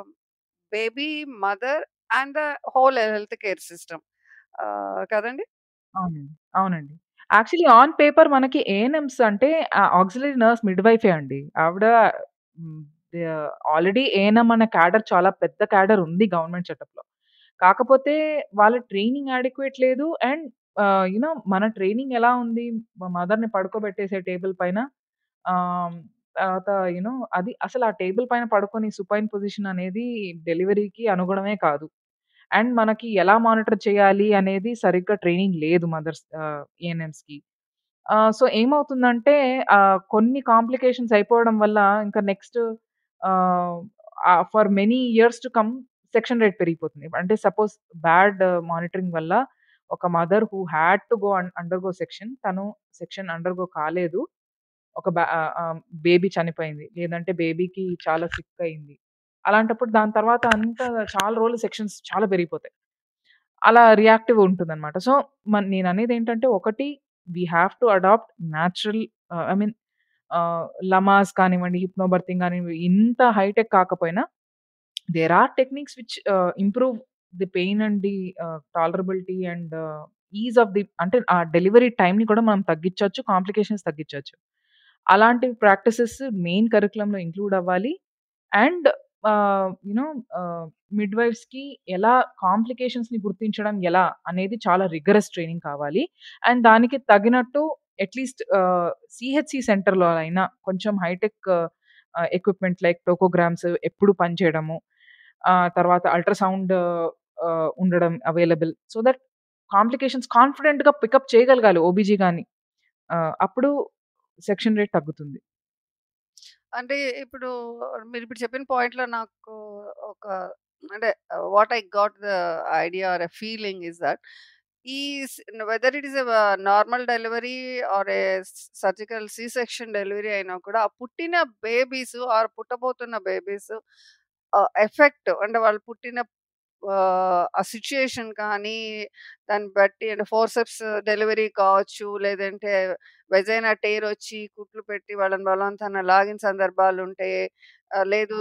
B: baby, mother and the whole health care system. Ah, కదండీ!
C: అవునండి. అవునండి. యాక్చువల్లీ ఆన్ పేపర్ మనకి ఏఎన్ఎమ్స్ అంటే ఆహ్, ఆక్సిలరీ నర్స్ మిడ్‌వైఫే అండి. ఆవిడ హ్మ్, దే ఆల్రెడీ ఏఎన్ఎం అనే క్యాడర్ చాలా పెద్ద క్యాడర్ ఉంది గవర్నమెంట్ సెటప్‌లో. కాకపోతే వాళ్ళ ట్రైనింగ్ అడిక్వేట్ లేదు. అండ్ ఆహ్, యూ నో మన ట్రైనింగ్ ఎలా ఉంది మ మదర్‌ని పడుకోబెట్టేసే టేబుల్ పైన ఆహ్, తర్వాత యూ నో అది అసలు ఆ టేబుల్ పైన పడుకొని సుపైన్ పొజిషన్ అనేది డెలివరీకి అనుగుణమే కాదు. అండ్ మనకి ఎలా మానిటర్ చేయాలి అనేది సరిగ్గా ట్రైనింగ్ లేదు మదర్స్ ఆహ్, ఏఎన్ఎమ్స్‌కి. ఆహ్, సో, ఏమవుతుందంటే ఆహ్, కొన్ని కాంప్లికేషన్స్ అయిపోవడం వల్ల ఇంకా next ah, ah, for many years to come section rate పెరిగిపోతుంది. అంటే సపోజ్ బ్యాడ్ మానిటరింగ్ వల్ల ఒక mother who had to go and undergo section తను సెక్షన్ అండర్‌గో కాలేదు. ఒక బ ఆహ్, ఆహ్, బేబీ చనిపోయింది. లేదంటే బేబీకి చాలా సిక్ అయింది. అలాంటప్పుడు దాని తర్వాత అంతా చాలా రోజులు సెక్షన్స్ చాలా పెరిగిపోతాయి. అలా రియాక్టివ్ ఉంటుందనమాట. సో, మన్ నేననేదేంటంటే ఒకటి we have to adopt natural ah, I mean ah, Lamaze కానివ్వండి, హిప్నోబర్తింగ్ కానివ్వండి ఇంత హైటెక్ కాకపోయినా there are techniques which ah, improve the pain and the ah, tolerability and ease of the అంటే ఆ డెలివరీ టైమ్‌ని కూడా మనం తగ్గించొచ్చు. కాంప్లికేషన్స్ తగ్గించొచ్చు. అలాంటి ప్రాక్టీసెస్ మెయిన్ కరిక్యులమ్‌లో ఇంక్లూడ్ అవ్వాలి. And ah, you know ah, మిడ్‌వైఫ్స్‌కి ఎలా కాంప్లికేషన్స్‌ని గుర్తించడం ఎలా అనేది చాలా రిగరస్ ట్రైనింగ్ కావాలి. అండ్ దానికి తగినట్టు అట్‌లీస్ట్ ఆహ్, సీహెచ్‌సీ సెంటర్‌లో అయినా కొంచెం హైటెక్ ఆహ్, ఎక్విప్‌మెంట్ లైక్ టోకోగ్రామ్స్ ఎప్పుడు పనిచేయడము. ఆహ్, తర్వాత అల్ట్రాసౌండ్ ఆహ్, ఉండడం అవైలబుల్. సో దట్ కాంప్లికేషన్స్ కాన్ఫిడెంట్‌గా పికప్ చేయగలగాలి ఓబీజీ గాని. ఆహ్, అప్పుడు సెక్షన్ రేట్ తగ్గుతుంది.
B: అంటే ఇప్పుడు మీరిప్పుడు చెప్పిన పాయింట్‌లో నాకు ఒక అంటే what I got the idea or a feeling is that ఈ స్ whether it is a normal delivery or a surgical C section delivery అయినా కూడా ఆ పుట్టిన బేబీస్ ఆర్ పుట్టబోతున్న బేబీస్ ఆహ్, ఎఫెక్ట్ అంటే వాళ్ళు పుట్టిన ఆహ్, ఆ సిట్యుయేషన్ కానీ దాన్ని బట్టి అంటే ఫోర్సెప్స్ డెలివరీ కావచ్చు. లేదంటే వెజైనా టేర్ వచ్చి కుట్లు పెట్టి వాళ్ళని బలవంతాన లాగిన సందర్భాలుంటే ఆహ్, లేదు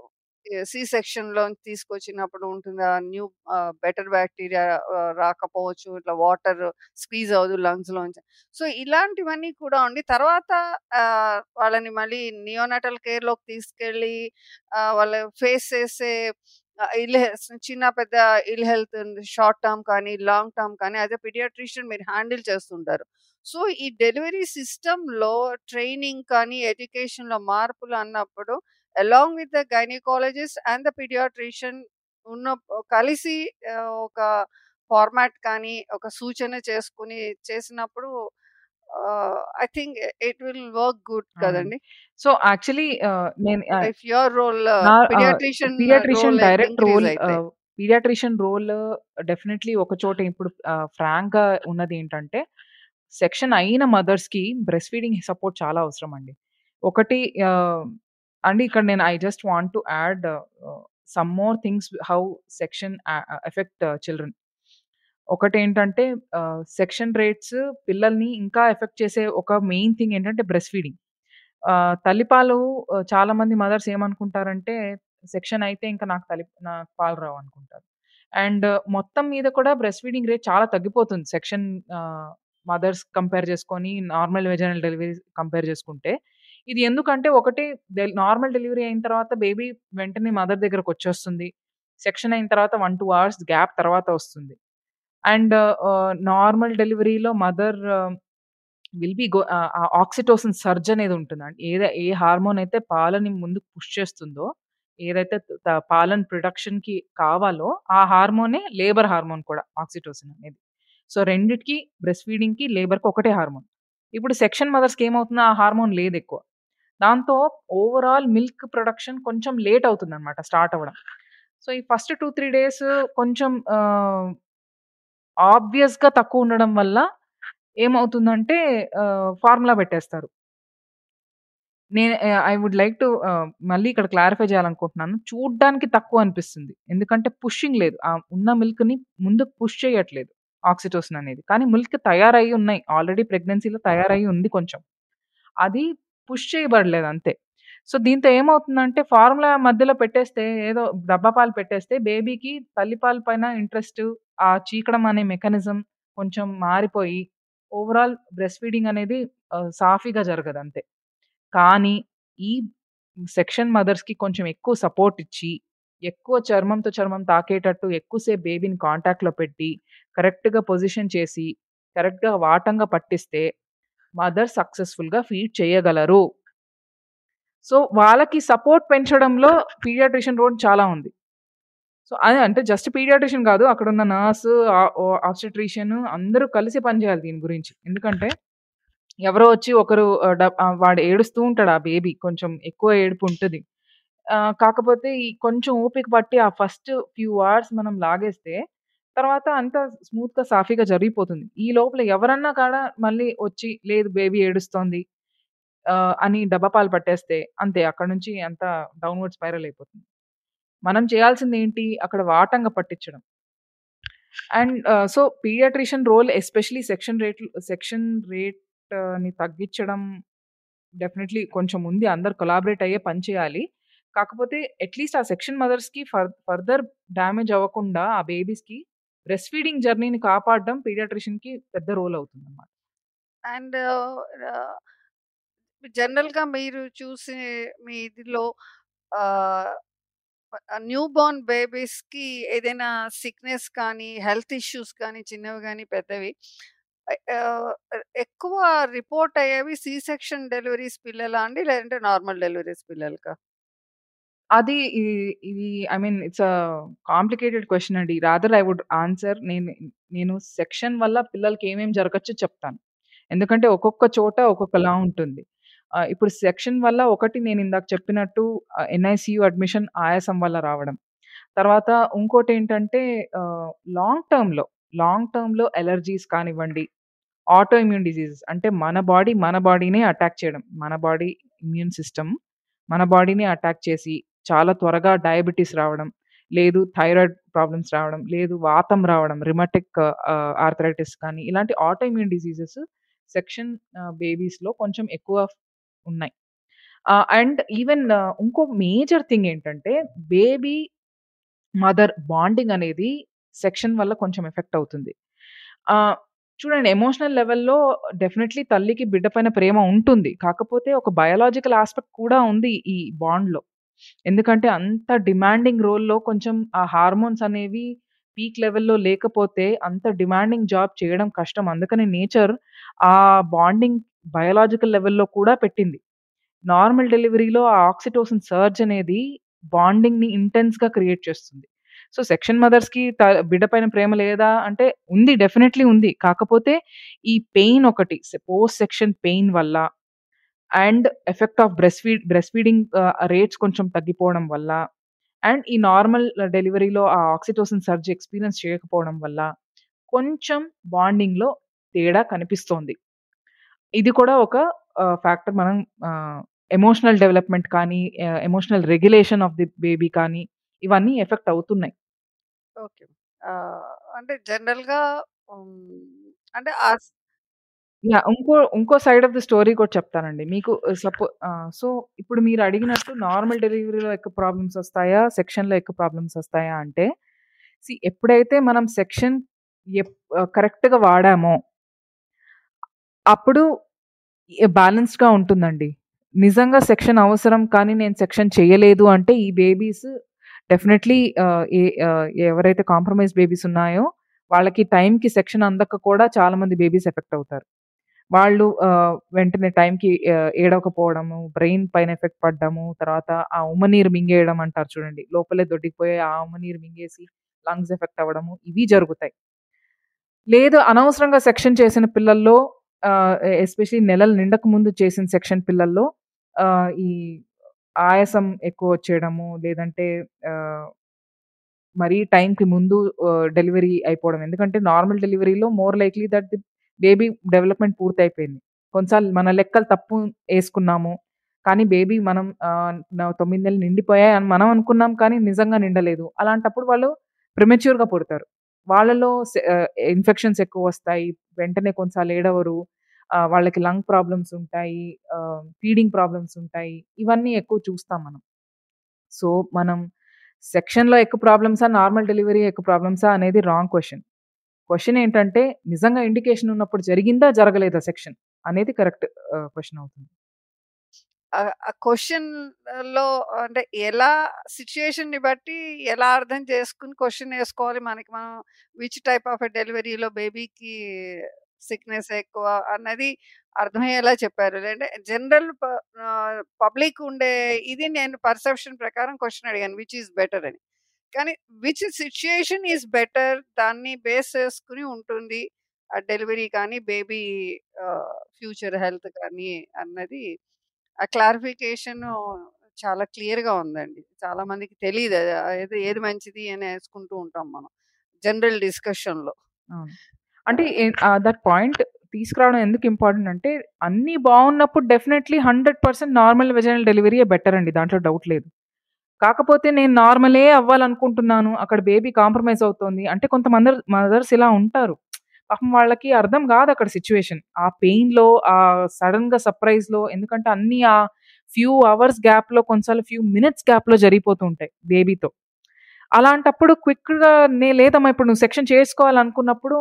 B: సి సెక్షన్‌లోంచి తీసుకొచ్చినప్పుడు ఉంటుంది. ఆ న్యూ ఆహ్, బెటర్ బాక్టీరియా ఆహ్, రాకపోవచ్చు. ఇట్లా వాటర్ స్క్వీజ్ అవ్వదు లంగ్స్‌లోంచి. సో, ఇలాంటివన్నీ కూడా ఉండి తర్వాత ఆహ్, వాళ్ళని మళ్ళీ నియోనాటల్ కేర్‌లోకి తీసుకెళ్ళి ఆహ్, వాళ్ళు ఫేస్ చేసే ఆహ్, ఇల్ హె చిన్న పెద్ద ఇల్ హెల్త్ షార్ట్ టర్మ్ కానీ, లాంగ్ టర్మ్ కానీ యాస్ ఎ పీడియాట్రిషియన్ మీరు హ్యాండిల్ చేస్తుంటారు. సో, ఈ డెలివరీ సిస్టమ్‌లో ట్రైనింగ్ కానీ, ఎడ్యుకేషన్‌లో మార్పులు అన్నప్పుడు along with the gynaecologist and the paediatrician ఉన్న కలిసి ఆహ్, ఒక ఫార్మాట్ కానీ, ఒక సూచన చేసుకొని చేసినప్పుడు ah, I think it will work good
C: అవునండి.
B: కదండీ!
C: సో, యాక్చువల్లీ ఆహ్, నేను ఆహ్,
B: ఇఫ్ యువర్ రోల్
C: నా ah,
B: paediatrician
C: paediatrician
B: role
C: direct
B: increase
C: role
B: అయితే.
C: ఆహ్, పీడియాట్రిషియన్ రోల్ డెఫినైట్లీ ఒక చోట ఇప్పుడు ఆహ్, ఫ్రాంక్‌గా ఉన్నదేంటంటే సెక్షన్ అయిన మదర్స్‌కి బ్రెస్ట్ ఫీడింగ్ సపోర్ట్ చాలా అవసరం అండి. ఒకటి ఆహ్, అండి ఇక్కడ నేను I just want to add ah, some more things how section ah, effect children. ఒకటేంటంటే ఆహ్, సెక్షన్ రేట్స్ పిల్లల్ని ఇంకా ఎఫెక్ట్ చేసే ఒక మెయిన్ థింగ్ ఏంటంటే బ్రెస్ట్ ఫీడింగ్. ఆహ్, తల్లిపాలు ఆహ్, చాలామంది మదర్స్ ఏమనుకుంటారంటే సెక్షన్ అయితే ఇంక నాకు తల్లి నాకు పాలు రావనుకుంటారు. అండ్ మొత్తం మీద కూడా బ్రెస్ట్ ఫీడింగ్ రేట్ చాలా తగ్గిపోతుంది సెక్షన్ ఆహ్, మదర్స్ కంపేర్ చేసుకొని నార్మల్ వెజైనల్ డెలివరీ కంపేర్ చేసుకుంటే. ఇది ఎందుకంటే ఒకటి డెల్ నార్మల్ డెలివరీ అయిన తర్వాత బేబీ వెంటనే మదర్ దగ్గరకొచ్చేస్తుంది. సెక్షన్ అయిన తర్వాత 1, 2 అవర్స్ గ్యాప్ తర్వాత వస్తుంది. అండ్ ఆహ్, నార్మల్ డెలివరీలో mother will be go ah, ఆ ఆక్సిటోసిన్ సర్జ్ అనేది ఉంటుందండి. ఏద ఏ హార్మోన్ అయితే పాలని ముందుకు పుష్ చేస్తుందో, ఏదైతే త పాలన్ ప్రొడక్షన్‌కి కావాలో, ఆ హార్మోనే లేబర్ హార్మోన్ కూడా ఆక్సిటోసిన్ అనేది. సో, రెండిటికి బ్రెస్ట్ ఫీడింగ్‌కి, లేబర్‌కి ఒకటే హార్మోన్. ఇప్పుడు సెక్షన్ మదర్స్‌కి ఏమవుతుంది ఆ హార్మోన్ లేదెక్కువ. దాంతో ఓవరాల్ మిల్క్ ప్రొడక్షన్ కొంచెం లేట్ అవుతుందనమాట స్టార్ట్ అవ్వడం. సో, ఈ ఫస్ట్ 2, 3 డేస్ కొంచెం ఆహ్, ఆబ్వియస్‌గా తక్కువ ఉండడం వల్ల ఏమవుతుందంటే ఆహ్, ఫార్ములా పెట్టేస్తారు. నేను ఆహ్, ఐ వుడ్ లైక్ టు ఆహ్, మళ్ళీ ఇక్కడ క్లారిఫై చేయాలనుకుంటున్నాను. చూడ్డానికి తక్కువ అనిపిస్తుంది. ఎందుకంటే పుషింగ్ లేదు. ఆ ఉన్న మిల్క్‌ని ముందుకు పుష్ చేయట్లేదు ఆక్సిటోసిన్ అనేది. కానీ మిల్క్ తయారయ్యి ఉన్నాయి. ఆల్రెడీ ప్రెగ్నెన్సీలో తయారయ్యి ఉంది కొంచెం. అది పుష్ చేయబడలేదు అంతే. సో, దీంతో ఏమవుతుందంటే ఫార్ములా మధ్యలో పెట్టేస్తే ఏదో డబ్బా పాలు పెట్టేస్తే బేబీకి తల్లిపాల పైన ఇంట్రెస్ట్, ఆ చీకడం అనే మెకానిజం కొంచెం మారిపోయి ఓవరాల్ బ్రెస్ట్ ఫీడింగ్ అనేది ఆహ్, సాఫీగా జరగదంతే. కానీ ఈ సెక్షన్ మదర్స్‌కి కొంచెం ఎక్కువ సపోర్ట్ ఇచ్చి, ఎక్కువ చర్మంతో చర్మం తాకేటట్టు ఎక్కువసేపు బేబీని కాంటాక్ట్‌లో పెట్టి, కరెక్ట్‌గా పొజిషన్ చేసి, కరెక్ట్‌గా వాటంగా పట్టిస్తే మదర్ సక్సెస్‌ఫుల్‌గా ఫీడ్ చేయగలరు. సో, వాళ్ళకి సపోర్ట్ పెంచడంలో పీడియాట్రిషియన్ రోల్ చాలా ఉంది. సో, అదే అంటే జస్ట్ పీడియాట్రిషియన్ కాదు. అక్కడున్న నర్స్, ఆహ్, ఓ ఆబ్స్టెట్రిషియన్ అందరూ కలిసి పనిచేయాలి దీని గురించి. ఎందుకంటే ఎవరో వచ్చి ఒకరు ఆహ్, డ ఆహ్, వాడు ఏడుస్తూ ఉంటాడు ఆ బేబీ. కొంచెం ఎక్కువ ఏడుపు ఉంటది. ఆహ్, కాకపోతే ఈ కొంచెం ఓపిక పట్టి ఆ ఫస్ట్ ఫ్యూ అవర్స్ మనం లాగేస్తే తర్వాత అంతా స్మూత్‌గా, సాఫీగా జరిగిపోతుంది. ఈ లోపల ఎవరన్నా కాడ మళ్ళీ వచ్చి లేదు బేబీ ఏడుస్తోంది ఆహ్, అని డబ్బా పాలు పట్టేస్తే అంతే అక్కడి నుంచి అంతా డౌన్‌వర్డ్ స్పైరల్ అయిపోతుంది. మనం చేయాల్సిందేంటి అక్కడ వాటంగా పట్టించడం. And ah, so, paediatrician role especially section రేట్లు సెక్షన్ రేట్‌ని తగ్గించడం డెఫినైట్‌లీ కొంచెం ఉంది. అందరూ కొలాబరేట్ అయ్యే పని చేయాలి. కాకపోతే అట్‌లీస్ట్ ఆ సెక్షన్ మదర్స్‌కి ఫర్ ఫర్దర్ డ్యామేజ్ అవ్వకుండా ఆ బేబీస్‌కి బ్రెస్ట్ ఫీడింగ్ జర్నీని కాపాడడం పీడియాట్రిషియన్‌కి పెద్ద రోల్ అవుతుందన్నమాట.
B: అండ్ ఆహ్, జనరల్‌గా మీరు చూసే మీ ఇదిలో ఆహ్, ఆహ్, న్యూ బోర్న్ బేబీస్‌కి ఏదైనా సిక్‌నెస్ కానీ, హెల్త్ ఇష్యూస్ కానీ చిన్నవి గానీ, పెద్దవి ఆహ్, ఎక్కువ రిపోర్ట్ అయ్యేవి సి సెక్షన్ డెలివరీస్ పిల్లలా అండి? లేదంటే నార్మల్ డెలివరీస్ పిల్లలకా?
C: అది ఈ ఇది I mean it's a complicated question అండి. రాదర్ ఐ వుడ్ ఆన్సర్ నేను నేను సెక్షన్ వల్ల పిల్లలకి ఏమేమి జరగొచ్చో చెప్తాను. ఎందుకంటే ఒక్కొక్క చోట ఒక్కొక్కలా ఉంటుంది. ఆహ్, ఇప్పుడు సెక్షన్ వల్ల ఒకటి నేను ఇందాక చెప్పినట్టు ఆహ్, ఎన్‌ఐసీయూ అడ్మిషన్ ఆయాసం వల్ల రావడం. తర్వాత ఇంకోటేంటంటే ఆహ్, లాంగ్ టర్మ్‌లో, లాంగ్ టర్మ్‌లో అలెర్జీస్ కానివ్వండి, ఆటో ఇమ్యూన్ డిసీజెస్ అంటే మన బాడీ మన బాడీనే అటాక్ చేయడం. మన బాడీ ఇమ్యూన్ సిస్టమ్ మన బాడీని అటాక్ చేసి చాలా త్వరగా డయాబెటిస్ రావడం, లేదు థైరాయిడ్ ప్రాబ్లమ్స్ రావడం, లేదు వాతం రావడం, రిమటిక్ ఆహ్, ఆర్థరైటిస్ కానీ ఇలాంటి ఆటో ఇమ్యూన్ డిసీజెస్ సెక్షన్ ఆహ్, బేబీస్‌లో కొంచెం ఎక్కువ ఉన్నాయి. ఆహ్, అండ్ ఈవెన్ ఇంకో మేజర్ థింగ్ ఏంటంటే బేబీ, మదర్ బాండింగ్ అనేది సెక్షన్ వల్ల కొంచెం ఎఫెక్ట్ అవుతుంది. ఆహ్, చూడండి ఎమోషనల్ లెవెల్‌లో డెఫినైట్‌లీ తల్లికి బిడ్డ పైన ప్రేమ ఉంటుంది. కాకపోతే ఒక బయోలాజికల్ యాస్పెక్ట్ కూడా ఉంది ఈ బాండ్‌లో. ఎందుకంటే అంత డిమాండింగ్ రోల్‌లో కొంచెం ఆ హార్మోన్స్ అనేవి పీక్ లెవెల్‌లో లేకపోతే అంత డిమాండింగ్ జాబ్ చేయడం కష్టం. అందుకని నేచర్ ఆ బాండింగ్ బయోలాజికల్ లెవెల్‌లో కూడా పెట్టింది. నార్మల్ డెలివరీలో ఆ ఆక్సిటోసిన్ సర్జ్ అనేది బాండింగ్‌ని ఇంటెన్స్‌గా క్రియేట్ చేస్తుంది. సో, సెక్షన్ మదర్స్‌కి త బిడ్డ పైన ప్రేమ లేదా అంటే ఉంది. డెఫినైట్‌లీ ఉంది. కాకపోతే ఈ పెయిన్ ఒకటి పోస్ట్ సెక్షన్ పెయిన్ వల్ల and effect of breast feed breast feeding ah, rates కొంచెం తగ్గిపోవడం వల్ల అండ్ ఈ నార్మల్ డెలివరీలో ఆ ఆక్సిటోసిన్ సర్జ్ ఎక్స్‌పీరియన్స్ చేయకపోవడం వల్ల కొంచెం బాండింగ్‌లో తేడా కనిపిస్తోంది. ఇది కూడా ఒక ఆహ్, ఫ్యాక్టర్ మనం ఆహ్, ఎమోషనల్ డెవలప్‌మెంట్ కానీ, ah, emotional regulation of the baby కానీ ఇవన్నీ ఎఫెక్ట్ అవుతున్నాయి.
B: ఓకే. ఆహ్, అంటే జనరల్‌గా హ్మ్. అంటే ఆస్
C: యాహ్! ఇంకో ఇంకో సైడ్ ఆఫ్ ది స్టోరీ కూడా చెప్తానండి. మీకు సపో ఆహ్, సో, ఇప్పుడు మీరు అడిగినట్టు నార్మల్ డెలివరీలో ఎక్కువ ప్రాబ్లమ్స్ వస్తాయా? సెక్షన్‌లో ఎక్కువ ప్రాబ్లమ్స్ వస్తాయా? అంటే సీ ఎప్పుడైతే మనం సెక్షన్ ఎప్ ఆహ్, కరెక్ట్‌గా వాడామో అప్పుడు ఎ బ్యాలెన్స్డ్‌గా ఉంటుందండి. నిజంగా సెక్షన్ అవసరం కానీ నేను సెక్షన్ చేయలేదు అంటే ఈ బేబీస్ డెఫినైట్‌లీ ఆహ్, ఏ ఆహ్, ఎవరైతే కాంప్రమైజ్డ్ బేబీస్ ఉన్నాయో వాళ్ళకి టైంకి సెక్షన్ అందక కూడా చాలామంది బేబీస్ ఎఫెక్ట్ అవుతారు. వాళ్ళు ఆహ్, వెంటనే టైంకి ఆహ్, ఏడవకపోవడము, బ్రెయిన్ పైన ఎఫెక్ట్ పడ్డము, తర్వాత ఆ ఉమ్మనీరు మింగేయడం అంటారు చూడండి. లోపలే దొడ్డికిపోయి ఆ ఉమ్మనీరు మింగేసి లంగ్స్ ఎఫెక్ట్ అవ్వడము ఇవి జరుగుతాయి. లేదు అనవసరంగా సెక్షన్ చేసిన పిల్లల్లో ఆహ్, ఎ ఎస్పెషల్లీ నెలలు నిండక ముందు చేసిన సెక్షన్ పిల్లల్లో ఆహ్, ఈ ఆయాసం ఎక్కువొచ్చేయడము, లేదంటే ఆహ్, మరీ టైంకి ముందు ఆహ్, డెలివరీ అయిపోవడం. ఎందుకంటే నార్మల్ డెలివరీలో more likely that the baby development పూర్తయిపోయింది. కొన్నిసార్లు మన లెక్కలు తప్పు యేసుకున్నాము. కానీ బేబీ మనం ఆహ్, న 9 నెలలు నిండిపోయాయి అని మనం అనుకున్నాం కానీ నిజంగా నిండలేదు. అలాంటప్పుడు వాళ్ళు ప్రిమెచ్యూర్‌గా పుడతారు. వాళ్ళలో సె ఆహ్, ఇన్ఫెక్షన్స్ ఎక్కువొస్తాయి. వెంటనే కొన్నిసార్లు ఏడవరు. ఆహ్, వాళ్ళకి లంగ్ ప్రాబ్లమ్స్ ఉంటాయి. ఆహ్, ఫీడింగ్ ప్రాబ్లమ్స్ ఉంటాయి. ఇవన్నీ ఎక్కువ చూస్తాం మనం. సో, మనం సెక్షన్‌లో ఎక్కువ ప్రాబ్లమ్సా? నార్మల్ డెలివరీ ఎక్కువ ప్రాబ్లమ్సా? అనేది రాంగ్ క్వెషన్. క్వెషన్ ఏంటంటే నిజంగా ఇండికేషన్ ఉన్నప్పుడు జరిగిందా? జరగలేదా సెక్షన్? అనేది కరెక్ట్ ఆహ్, క్వెషన్ అవుతుంది.
B: ఆహ్, ఆ క్వెషన్‌లో అంటే ఎలా సిట్యుయేషన్‌ని బట్టి ఎలా అర్థం చేసుకొని క్వెషన్ యేసుకోవాలి. మనకి మనం విచ్ టైప్ ఆఫ్ ఎ డెలివరీలో బేబీకి సిక్‌నెస్ ఎక్కువ అన్నది అర్థమయ్యేలా చెప్పారు. అంటే జనరల్ ప ఆహ్, పబ్లిక్ ఉండే ఇది నేను పర్సెప్షన్ ప్రకారం క్వెషన్ అడిగాను. విచ్ ఈస్ బెటర్ అని. కానీ విచ్ సిట్యుయేషన్ ఈస్ బెటర్ దాన్ని బేస్ చేసుకొని ఉంటుంది. ఆ డెలివరీ కానీ, బేబీ ఆహ్, ఫ్యూచర్ హెల్త్ కానీ అన్నది ఆ క్లారిఫికేషను చాలా క్లియర్‌గా ఉందండి. చాలా మందికి తెలీదు. ఆహ్, ఏది ఏది మంచిది అని యేసుకుంటూ ఉంటాం మనం. జనరల్ డిస్కషన్‌లో.
C: అవును. అంటే ఎ ఆహ్, దట్ పాయింట్ తీసుకురావడం ఎందుకు ఇంపార్టెంట్ అంటే అన్నీ బావున్నప్పుడు డెఫినైట్‌లీ 100% నార్మల్ వెజైనల్ డెలివరీయే బెటర్ అండి. దాంట్లో డౌట్ లేదు. కాకపోతే నేను నార్మలే అవ్వాలనుకుంటున్నాను. అక్కడ బేబీ కాంప్రమైజ్ అవుతోంది. అంటే కొంతమందర్ మదర్స్ ఇలా ఉంటారు. పాపం వాళ్ళకి అర్థం గాదు అక్కడ సిట్యుయేషన్. ఆ పెయిన్‌లో ఆహ్, సడెన్‌గా సర్ప్రైజ్‌లో ఎందుకంటే అన్నీ ఆ ఫ్యూ అవర్స్ గ్యాప్‌లో కొన్నిసార్లు ఫ్యూ మినిట్స్ గ్యాప్‌లో జరిగిపోతూ ఉంటాయి బేబీతో. అలాంటప్పుడు క్విక్‌గా నే లేదమ్మా ఇప్పుడు నువ్వు సెక్షన్ చేసుకోవాలనుకున్నప్పుడు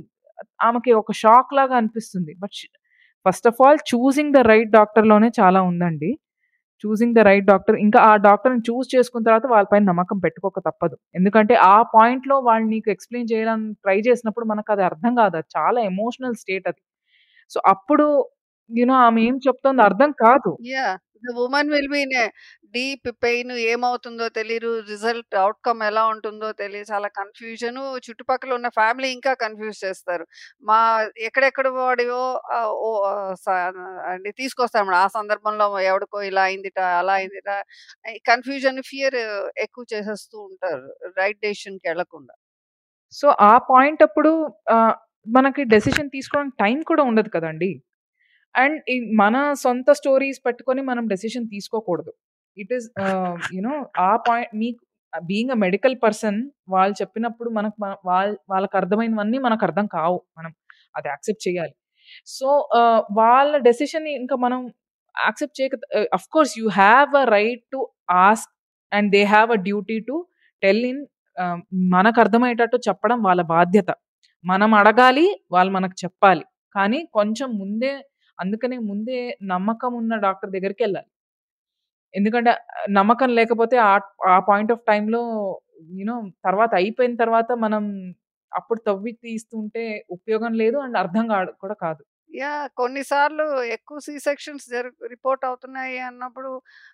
C: ఆమెకి ఒక షాక్ లాగా అనిపిస్తుంది. But she first of all choosing the right డాక్టర్‌లోనే చాలా ఉందండి. చూసింగ్ ద రైట్ డాక్టర్ ఇంకా ఆ డాక్టర్‌ని చూజ్ చేసుకున్న తర్వాత వాళ్ళ పైన నమ్మకం పెట్టుకోక తప్పదు. ఎందుకంటే ఆ పాయింట్‌లో వాళ్ళు నీకు ఎక్స్‌ప్లెయిన్ చేయడానికి ట్రై చేసినప్పుడు మనకది అర్థం కాదు. అది చాలా ఎమోషనల్ స్టేట్ అది. సో, అప్పుడు యూ నో ఆమె ఏం చెప్తోందో అర్థం కాదు.
B: Yeah! The woman will be in a deep pain ఏమవుతుందో తెలీదు. రిజల్ట్ అవుట్‌కమ్ ఎలా ఉంటుందో తెలియదు. చాలా కన్‌ఫ్యూజను. చుట్టుపక్కల ఉన్న ఫ్యామిలీ ఇంకా కన్‌ఫ్యూజ్ చేస్తారు. మా ఎక్కడెక్కడ వాడివో ఆహ్, ఓ ఆహ్, స అంటే తీసుకొస్తారన్నమాట. ఆ సందర్భంలో ఎవడికో ఇలా అయిందిట, అలా అయిందిట. ఈ కన్‌ఫ్యూజన్, ఫియర్ ఎక్కువ చేసేస్తూ ఉంటారు. రైట్ డెసిషన్‌కెళ్ళకుండా.
C: సో, ఆ పాయింట్ అప్పుడు ఆహ్, మనకి డెసిషన్ తీసుకోవడానికి టైం కూడా ఉండదు కదండీ! అండ్ ఈ మన సొంత స్టోరీస్ పెట్టుకొని మనం డెసిషన్ తీసుకోకూడదు. It is ah, you know ఆ పాయింట్ మీకు బీయింగ్ ఎ మెడికల్ పర్సన్ వాళ్ళు చెప్పినప్పుడు మనకు మ వాళ్ వాళ్ళకి అర్థమైనవన్నీ మనకు అర్థం కావు. మనం అది యాక్సెప్ట్ చేయాలి. సో, ఆహ్, వాళ్ళ డెసిషన్‌ని ఇంకా మనం యాక్సెప్ట్ చేయక ah, of course you have a right to ask and they have a duty to tell in ah, మనకు అర్థమయ్యేటట్టు చెప్పడం వాళ్ళ బాధ్యత. మనం అడగాలి. వాళ్ళు మనకు చెప్పాలి. కానీ కొంచెం ముందే అందుకనే ముందే నమ్మకం ఉన్న డాక్టర్ దగ్గరికెళ్ళాలి. ఎందుకంటే ఆహ్, నమ్మకం లేకపోతే ఆ ఆ పాయింట్ ఆఫ్ టైమ్‌లో యూ నో తర్వాత అయిపోయిన తర్వాత మనం అప్పుడు తవ్వి తీస్తుంటే ఉపయోగం లేదు. అండ్ అర్థం కాడు కూడా కాదు.
B: యాహ్! కొన్నిసార్లు ఎక్కువ సి సెక్షన్స్ జరు రిపోర్ట్ అవుతున్నాయి అన్నప్పుడు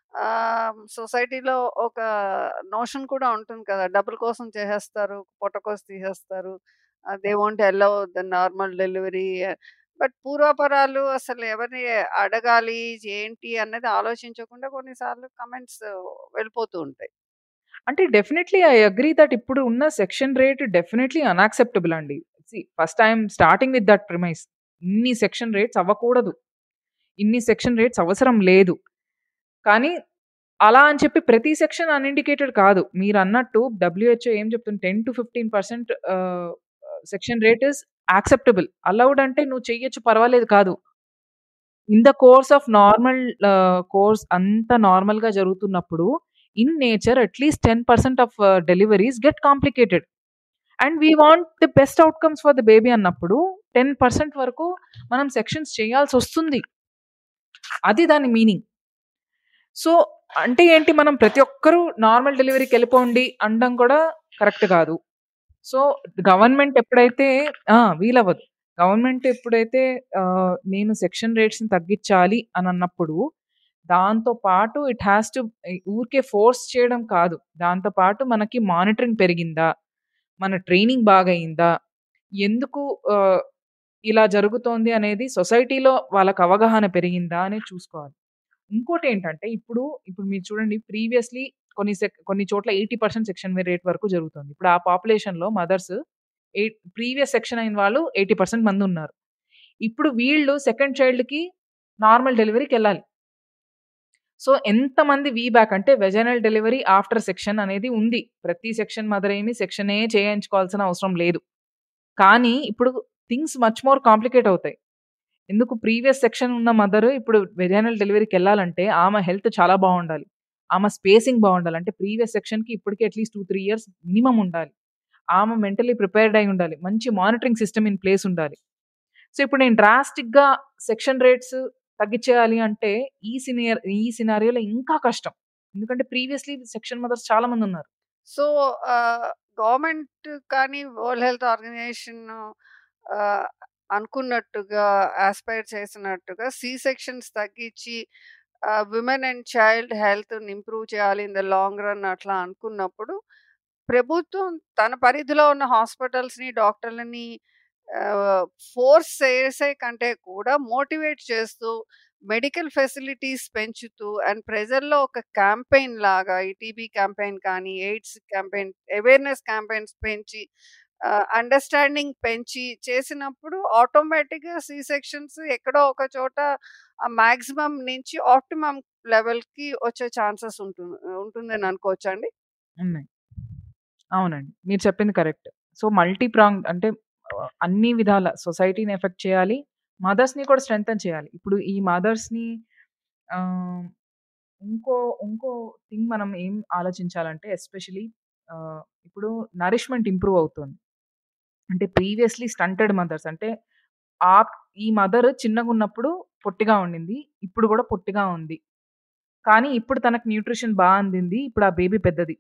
B: ఆహ్, సొసైటీలో ఒక నోషన్ కూడా ఉంటుంది కదా! డబ్బుల కోసం చేసేస్తారు. పొట్ట కోసి తీసేస్తారు. Ah, they won't allow the normal delivery. But పూర్వాపరాలు అసలు ఎవరిని అడగాలి, ఏంటి అన్నది ఆలోచించకుండా కొన్నిసార్లు కమెంట్స్ వెళ్ళిపోతూ ఉంటాయి.
C: అంటే డెఫినైట్‌లీ ఐ అగ్రీ థట్ ఇప్పుడు ఉన్న సెక్షన్ రేట్ డెఫినైట్‌లీ అన్‌యాక్సెప్టబుల్ అండి. See first I am starting with that premise. ఇన్ని సెక్షన్ రేట్స్ అవ్వకూడదు. ఇన్ని సెక్షన్ రేట్స్ అవసరం లేదు. కానీ అలా అని చెప్పి ప్రతి సెక్షన్ అన్‌ఇండికేటెడ్ కాదు. మీరన్నట్టు డబ్ల్యూహెచ్ఓ ఏం చెప్తుంది 10-15% ah, section rate is acceptable. Allowed అంటే నువ్వు చెయ్యొచ్చు పర్వాలేదు కాదు. In the course of normal ah, course అంతా నార్మల్‌గా జరుగుతున్నప్పుడు in nature at least 10% of deliveries get complicated. And we want the best outcomes for the baby అన్నప్పుడు 10% వరకు మనం సెక్షన్స్ చేయాల్సొస్తుంది. అది దాని మీనింగ్. సో, అంటే ఏంటి మనం ప్రతి ఒక్కరు నార్మల్ డెలివరీకెళ్ళిపోండి అనడం కూడా కరెక్ట్ కాదు. సో, గవర్నమెంట్ ఎప్పుడైతే ఆ! వీలవ్వదు. గవర్నమెంట్ ఎప్పుడైతే ఆహ్, నేను సెక్షన్ రేట్స్‌ని తగ్గించాలి అని అన్నప్పుడు, దాంతో పాటు ఇట్ హాస్ టు ఊరికే ఫోర్స్ చేయడం కాదు. దాంతో పాటు మనకి మానిటరింగ్ పెరిగిందా? మన ట్రైనింగ్ బాగయిందా? ఎందుకు ఆహ్, ఇలా జరుగుతోంది అనేది సొసైటీలో వాళ్ళకి అవగాహన పెరిగిందా అనేది చూసుకోవాలి. ఇంకోటేంటంటే ఇప్పుడు, ఇప్పుడు మీరు చూడండి ప్రీవియస్‌లీ కొన్ని సెక్ కొన్ని చోట్ల 80% సెక్షన్ రేట్ వరకు జరుగుతుంది. ఇప్పుడు ఆ పాపులేషన్‌లో మదర్స్ ఎయిట్ ప్రీవియస్ సెక్షన్ అయిన వాళ్ళు 80% మందున్నారు. ఇప్పుడు వీళ్ళు సెకండ్ చైల్డ్‌కి నార్మల్ డెలివరీకెళ్ళాలి. సో, ఎంతమంది వి బ్యాక్ అంటే వెజైనల్ డెలివరీ ఆఫ్టర్ సెక్షన్ అనేది ఉంది. ప్రతి సెక్షన్ మదర్ ఏమి సెక్షనే చేయించుకోవాల్సిన అవసరం లేదు. కానీ ఇప్పుడు థింగ్స్ మచ్ మోర్ కాంప్లికేట్ అవుతాయి. ఎందుకు ప్రీవియస్ సెక్షన్ ఉన్న మదర్ ఇప్పుడు వెజైనల్ డెలివరీకెళ్ళాలంటే ఆమె హెల్త్ చాలా బావుండాలి. ఆమె స్పేసింగ్ బావుండాలి. అంటే ప్రీవియస్ సెక్షన్‌కి ఇప్పటికి అట్‌లీస్ట్ 2, 3 ఇయర్స్ మినిమమ్ ఉండాలి. ఆమె మెంటల్లీ ప్రిపేర్డ్ అయ్యి ఉండాలి. మంచి మానిటరింగ్ సిస్టమ్ ఇన్ ప్లేస్ ఉండాలి. సో, ఇప్పుడు నేను డ్రాస్టిక్‌గా సెక్షన్ రేట్స్ తగ్గిచ్చేయాలి అంటే ఈ సినియర్ ఈ సినారియోలో ఇంకా కష్టం. ఎందుకంటే ప్రీవియస్‌లీ సెక్షన్ మదర్స్ చాలా మందున్నారు.
B: సో, ఆహ్, గవర్నమెంట్ కానీ, వరల్డ్ హెల్త్ ఆర్గనైజేషన్ ఆహ్, అనుకున్నట్టుగా యాస్పైర్ చేసినట్టుగా సి సెక్షన్స్ తగ్గించి ఆహ్, విమెన్ అండ్ చైల్డ్ హెల్త్‌ని ఇంప్రూవ్ చేయాలి ఇన్ ద లాంగ్ రన్ అట్లా అనుకున్నప్పుడు, ప్రభుత్వం తన పరిధిలో ఉన్న హాస్పిటల్స్‌ని, డాక్టర్లని ఆహ్, ఫోర్స్ చేసే కంటే కూడా మోటివేట్ చేస్తూ, మెడికల్ ఫెసిలిటీస్ పెంచుతూ అండ్ ప్రజల్లో ఒక క్యాంపెయిన్ లాగా ఈ టీబీ క్యాంపెయిన్ కానీ, ఎయిడ్స్ క్యాంపెయిన్, అవేర్‌నెస్ క్యాంపెయిన్స్ పెంచి ఆహ్, అండర్‌స్టాండింగ్ పెంచి చేసినప్పుడు ఆటోమేటిక్‌గా సి సెక్షన్స్ ఎక్కడో ఒక చోట ఆహ్, మాక్సిమం నుంచి ఆప్టిమమ్ లెవెల్‌కి వచ్చే ఛాన్సెస్ ఉంటు ఉంటుందని అనుకోవచ్చా అండి?
C: ఉన్నాయి. అవునండి. మీరు చెప్పింది కరెక్ట్. సో, మల్టీ ప్రాంగ్డ్ అంటే ఆహ్, అన్ని విధాల సొసైటీని ఎఫెక్ట్ చేయాలి. మదర్స్‌ని కూడా స్ట్రెంథెన్ చేయాలి. ఇప్పుడు ఈ మదర్స్‌ని ఆహ్, ఇంకో ఇంకో థింగ్ మనం ఏం ఆలోచించాలంటే ఎస్పెషల్లీ ఆహ్, ఇప్పుడు నరిష్మెంట్ ఇంప్రూవ్ అవుతుంది. అంటే ప్రీవియస్‌లీ స్టంటెడ్ మదర్స్ అంటే ఆప్ ఈ మదర్ చిన్నగున్నప్పుడు పొట్టిగా ఉండింది. ఇప్పుడు కూడా పొట్టిగా ఉంది. కానీ ఇప్పుడు తనకు న్యూట్రిషన్ బా అందింది. ఇప్పుడు ఆ బేబీ పెద్దది.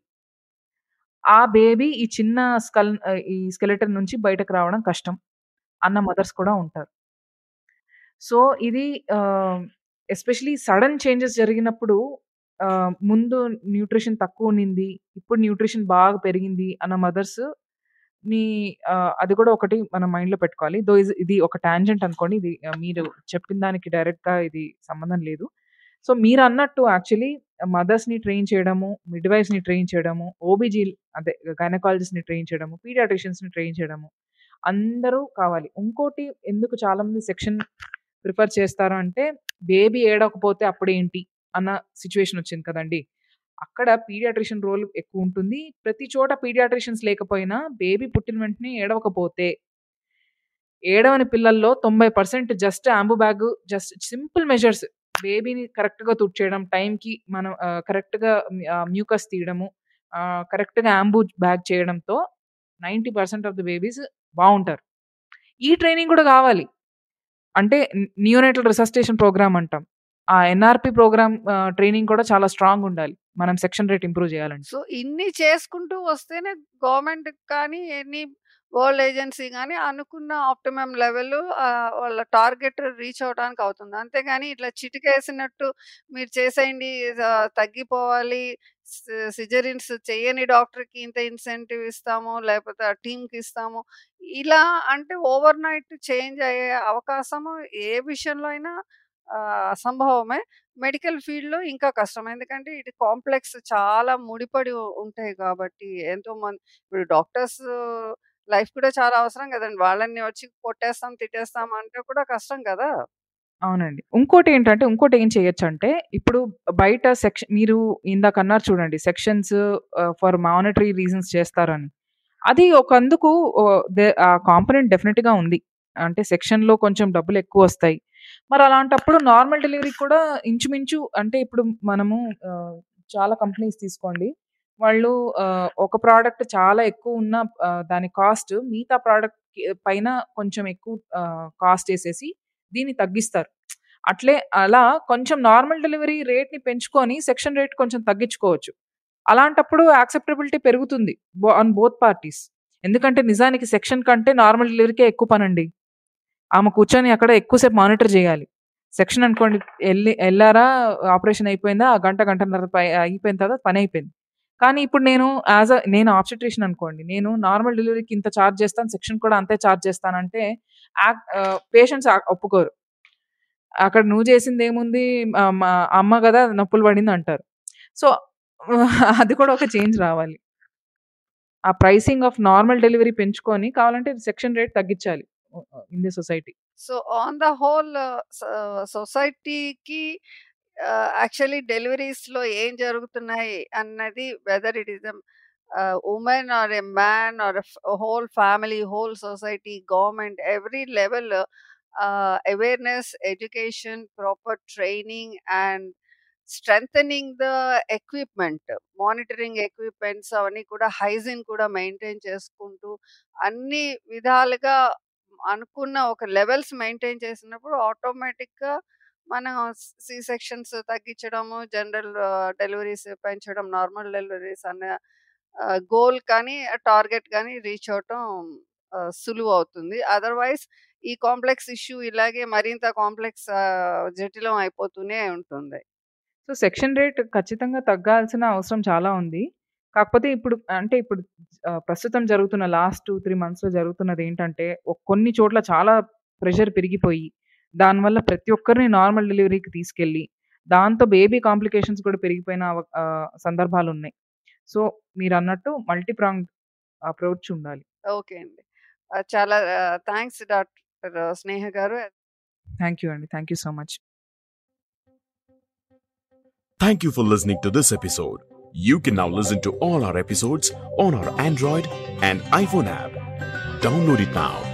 C: ఆ బేబీ ఈ చిన్న స్కల్ ఆహ్, ఈ స్కెలిటన్ నుంచి బయటకు రావడం కష్టం. అన్న మదర్స్ కూడా ఉంటారు. సో, ఇది ఆహ్, ఎస్పెషల్లీ సడెన్ చేంజెస్ జరిగినప్పుడు ఆహ్, ముందు న్యూట్రిషన్ తక్కువుండింది. ఇప్పుడు న్యూట్రిషన్ బాగా పెరిగింది అన్న మదర్స్‌ని ఆహ్, అది కూడా ఒకటి మనం మైండ్‌లో పెట్టుకోవాలి. దో ఇస్ ఇది ఒక టాంజెంట్ అనుకోండి. ఇది ఆహ్, మీరు చెప్పిన దానికి డైరెక్ట్‌గా ఇది సంబంధం లేదు. సో, మీరన్నట్టు యాక్చువల్లీ మదర్స్‌ని ట్రైన్ చేయడము, మిడ్‌వైఫ్స్‌ని ట్రైన్ చేయడము, ఓబీజీ అదే గైనకాలజిస్ట్‌ని ట్రైన్ చేయడము, పీడియాట్రిషియన్స్‌ని ట్రైన్ చేయడము. అందరూ కావాలి. ఇంకోటి ఎందుకు చాలామంది సెక్షన్ ప్రిఫర్ చేస్తారు అంటే బేబీ ఏడవకపోతే అప్పుడేంటి అన్న సిట్యుయేషన్ వచ్చింది కదండీ! అక్కడ పీడియాట్రిషియన్ రోల్ ఎక్కువుంటుంది. ప్రతి చోట పీడియాట్రిషియన్స్ లేకపోయినా బేబీ పుట్టిన వెంటనే ఏడవకపోతే ఏడవని పిల్లల్లో 90% just ambu bag just simple measures బేబీని కరెక్ట్‌గా తుడిచేయడం, టైంకి మనం ఆహ్, కరెక్ట్‌గా ఆహ్, మ్యూకస్ తీయడము, ఆహ్, కరెక్ట్‌గా యాంబు బ్యాగ్ చేయడంతో 90% ఆఫ్ ద బేబీస్ బావుంటారు. ఈ ట్రైనింగ్ కూడా కావాలి. అంటే ని నియోనేటల్ రిససిటేషన్ ప్రోగ్రామ్ అంటాం. ఆ ఎన్‌ఆర్‌పీ ప్రోగ్రామ్ ఆహ్, ట్రైనింగ్ కూడా చాలా స్ట్రాంగ్ ఉండాలి. మనం సెక్షన్ రేట్ ఇంప్రూవ్ చేయాలంటే.
B: సో, ఇన్ని చేసుకుంటూ వస్తేనే గవర్నమెంట్‌కి కానీ, ఎనీ వరల్డ్ ఏజెన్సీ గాని అనుకున్న ఆప్టిమమ్ లెవెల్ ఆహ్, వాళ్ళ టార్గెట్ రీచ్ అవ్వడానికి అవుతుంది. అంతేగాని ఇట్లా చిటికేసినట్టు మీరు చేసేయండి ఆహ్, తగ్గిపోవాలి. సి సిజేరియన్స్ చెయ్యని డాక్టర్‌కి ఇంత ఇన్సెంటివ్ ఇస్తాము. లేకపోతే ఆ టీమ్‌కి ఇస్తాము. ఇలా అంటే ఓవర్‌నైట్ చేంజ్ అయ్యే అవకాశము ఏ విషయంలో అయినా ఆహ్, అసంభవమే. మెడికల్ ఫీల్డ్‌లో ఇంకా కష్టం. ఎందుకంటే ఇది కాంప్లెక్స్ చాలా ముడిపడి ఉ ఉంటాయి కాబట్టి ఎంతోమంది ఇప్పుడు డాక్టర్స్ లైఫ్ కూడా చాలా అవసరం కదండీ! వాళ్ళని వచ్చి కొట్టేస్తాం, తిట్టేస్తాం అంటే కూడా కష్టం కదా!
C: అవునండి. ఇంకోటేంటంటే ఇంకోటి ఏం చేయొచ్చంటే ఇప్పుడు బయట సెక్ష మీరు ఇందాకన్నారు చూడండి సెక్షన్స్ ఆహ్, ఫర్ మానిటరీ రీజన్స్ చేస్తారని. అది ఒకందుకు ఓహ్, దే ఆ కాంపోనెంట్ డెఫినిట్‌గా ఉంది. అంటే సెక్షన్‌లో కొంచెం డబ్బులెక్కువొస్తాయి. మరి అలాంటప్పుడు నార్మల్ డెలివరీకి కూడా ఇంచుమించు అంటే ఇప్పుడు మనము ఆహ్, చాలా కంపెనీస్ తీసుకోండి. వాళ్ళు ఆహ్, ఒక ప్రొడక్ట్ చాలా ఎక్కువున్న ఆహ్, దాని కాస్ట్ మిగతా ప్రొడక్ట్‌కి పైన కొంచెం ఎక్కువ ఆహ్, కాస్ట్ ఏసేసి దీన్ని తగ్గిస్తారు. అట్లే అలా కొంచెం నార్మల్ డెలివరీ రేట్‌ని పెంచుకొని సెక్షన్ రేట్ కొంచెం తగ్గించుకోవచ్చు. అలాంటప్పుడు యాక్సెప్టబిలిటీ పెరుగుతుంది. బో ఆన్ బోత్ పార్టీస్. ఎందుకంటే నిజానికి సెక్షన్ కంటే నార్మల్ డెలివరీకే ఎక్కువ పనండి. ఆమె కూర్చొని అక్కడ ఎక్కువసేపు మానిటర్ చేయాలి సెక్షన్ అనుకోండి వెళ్ళి వెళ్ళారా ఆపరేషన్ అయిపోయిందా ఆ గంట గంటన్నర పై అయిపోయిన తర్వాత పని అయిపోయింది కానీ ఇప్పుడు నేను యాజ్ అ నేను ఆబ్స్టిట్యూషన్ అనుకోండి నేను నార్మల్ డెలివరీకి ఇంత ఛార్జ్ చేస్తాను సెక్షన్ కూడా అంతే ఛార్జ్ చేస్తానంటే పేషెంట్స్ ఒప్పుకోరు అక్కడ నువ్వు చేసింది ఏముంది ఆ, మా అమ్మ కదా నొప్పులు పడింది అంటారు సో అది కూడా ఒక చేంజ్ రావాలి ఆ ప్రైసింగ్ ఆఫ్ నార్మల్ డెలివరీ పెంచుకొని కావాలంటే సెక్షన్ రేట్ తగ్గించాలి in the society
B: so on the whole సొసైటీకి యాక్చువల్లీ డెలివరీస్లో ఏం జరుగుతున్నాయి అన్నది whether it is women or a man or whole family whole society government every level awareness education proper training and strength the equipment monitoring equipments అవన్నీ కూడా hygiene కూడా maintain చేసుకుంటూ అన్ని విధాలుగా అనుకున్న ఒక లెవెల్స్ మెయింటైన్ చేసినప్పుడు ఆటోమేటిక్గా మనం సి సెక్షన్స్ తగ్గించడము జనరల్ డెలివరీస్ పెంచడం నార్మల్ డెలివరీస్ అన్న గోల్ కానీ టార్గెట్ కానీ రీచ్ అవటం ఆ, సులువు అవుతుంది అదర్వైజ్ ఈ కాంప్లెక్స్ ఇష్యూ ఇలాగే మరింత కాంప్లెక్స్ జటిలం అయిపోతూనే ఉంటుంది
C: సో సెక్షన్ రేట్ ఖచ్చితంగా తగ్గాల్సిన అవసరం చాలా ఉంది కాకపోతే ఇప్పుడు అంటే ఇప్పుడు ఆ, ప్రస్తుతం జరుగుతున్న లాస్ట్ టూ త్రీ మంత్స్లో జరుగుతున్నది ఏంటంటే ఒక్- కొన్ని చోట్ల చాలా ప్రెషర్ పెరిగిపోయి దానివల్ల ప్రతి ఒక్కరిని నార్మల్ డెలివరీకి తీసుకెళ్ళి దాంతో బేబీ కాంప్లికేషన్స్ కూడా పెరిగిపోయిన అవ- ఆ, సందర్భాలు ఉన్నాయి సో మీరు అన్నట్టు మల్టీ ప్రాంగ్ అప్రోచ్ ఉండాలి
B: ఓకే అండి ఆ, చాలా thanks doctor Sneha garu
C: thank you అండి thank you so much
A: Thank you for listening to this episode. You can now listen to all our episodes on our Android and iPhone app. Download it now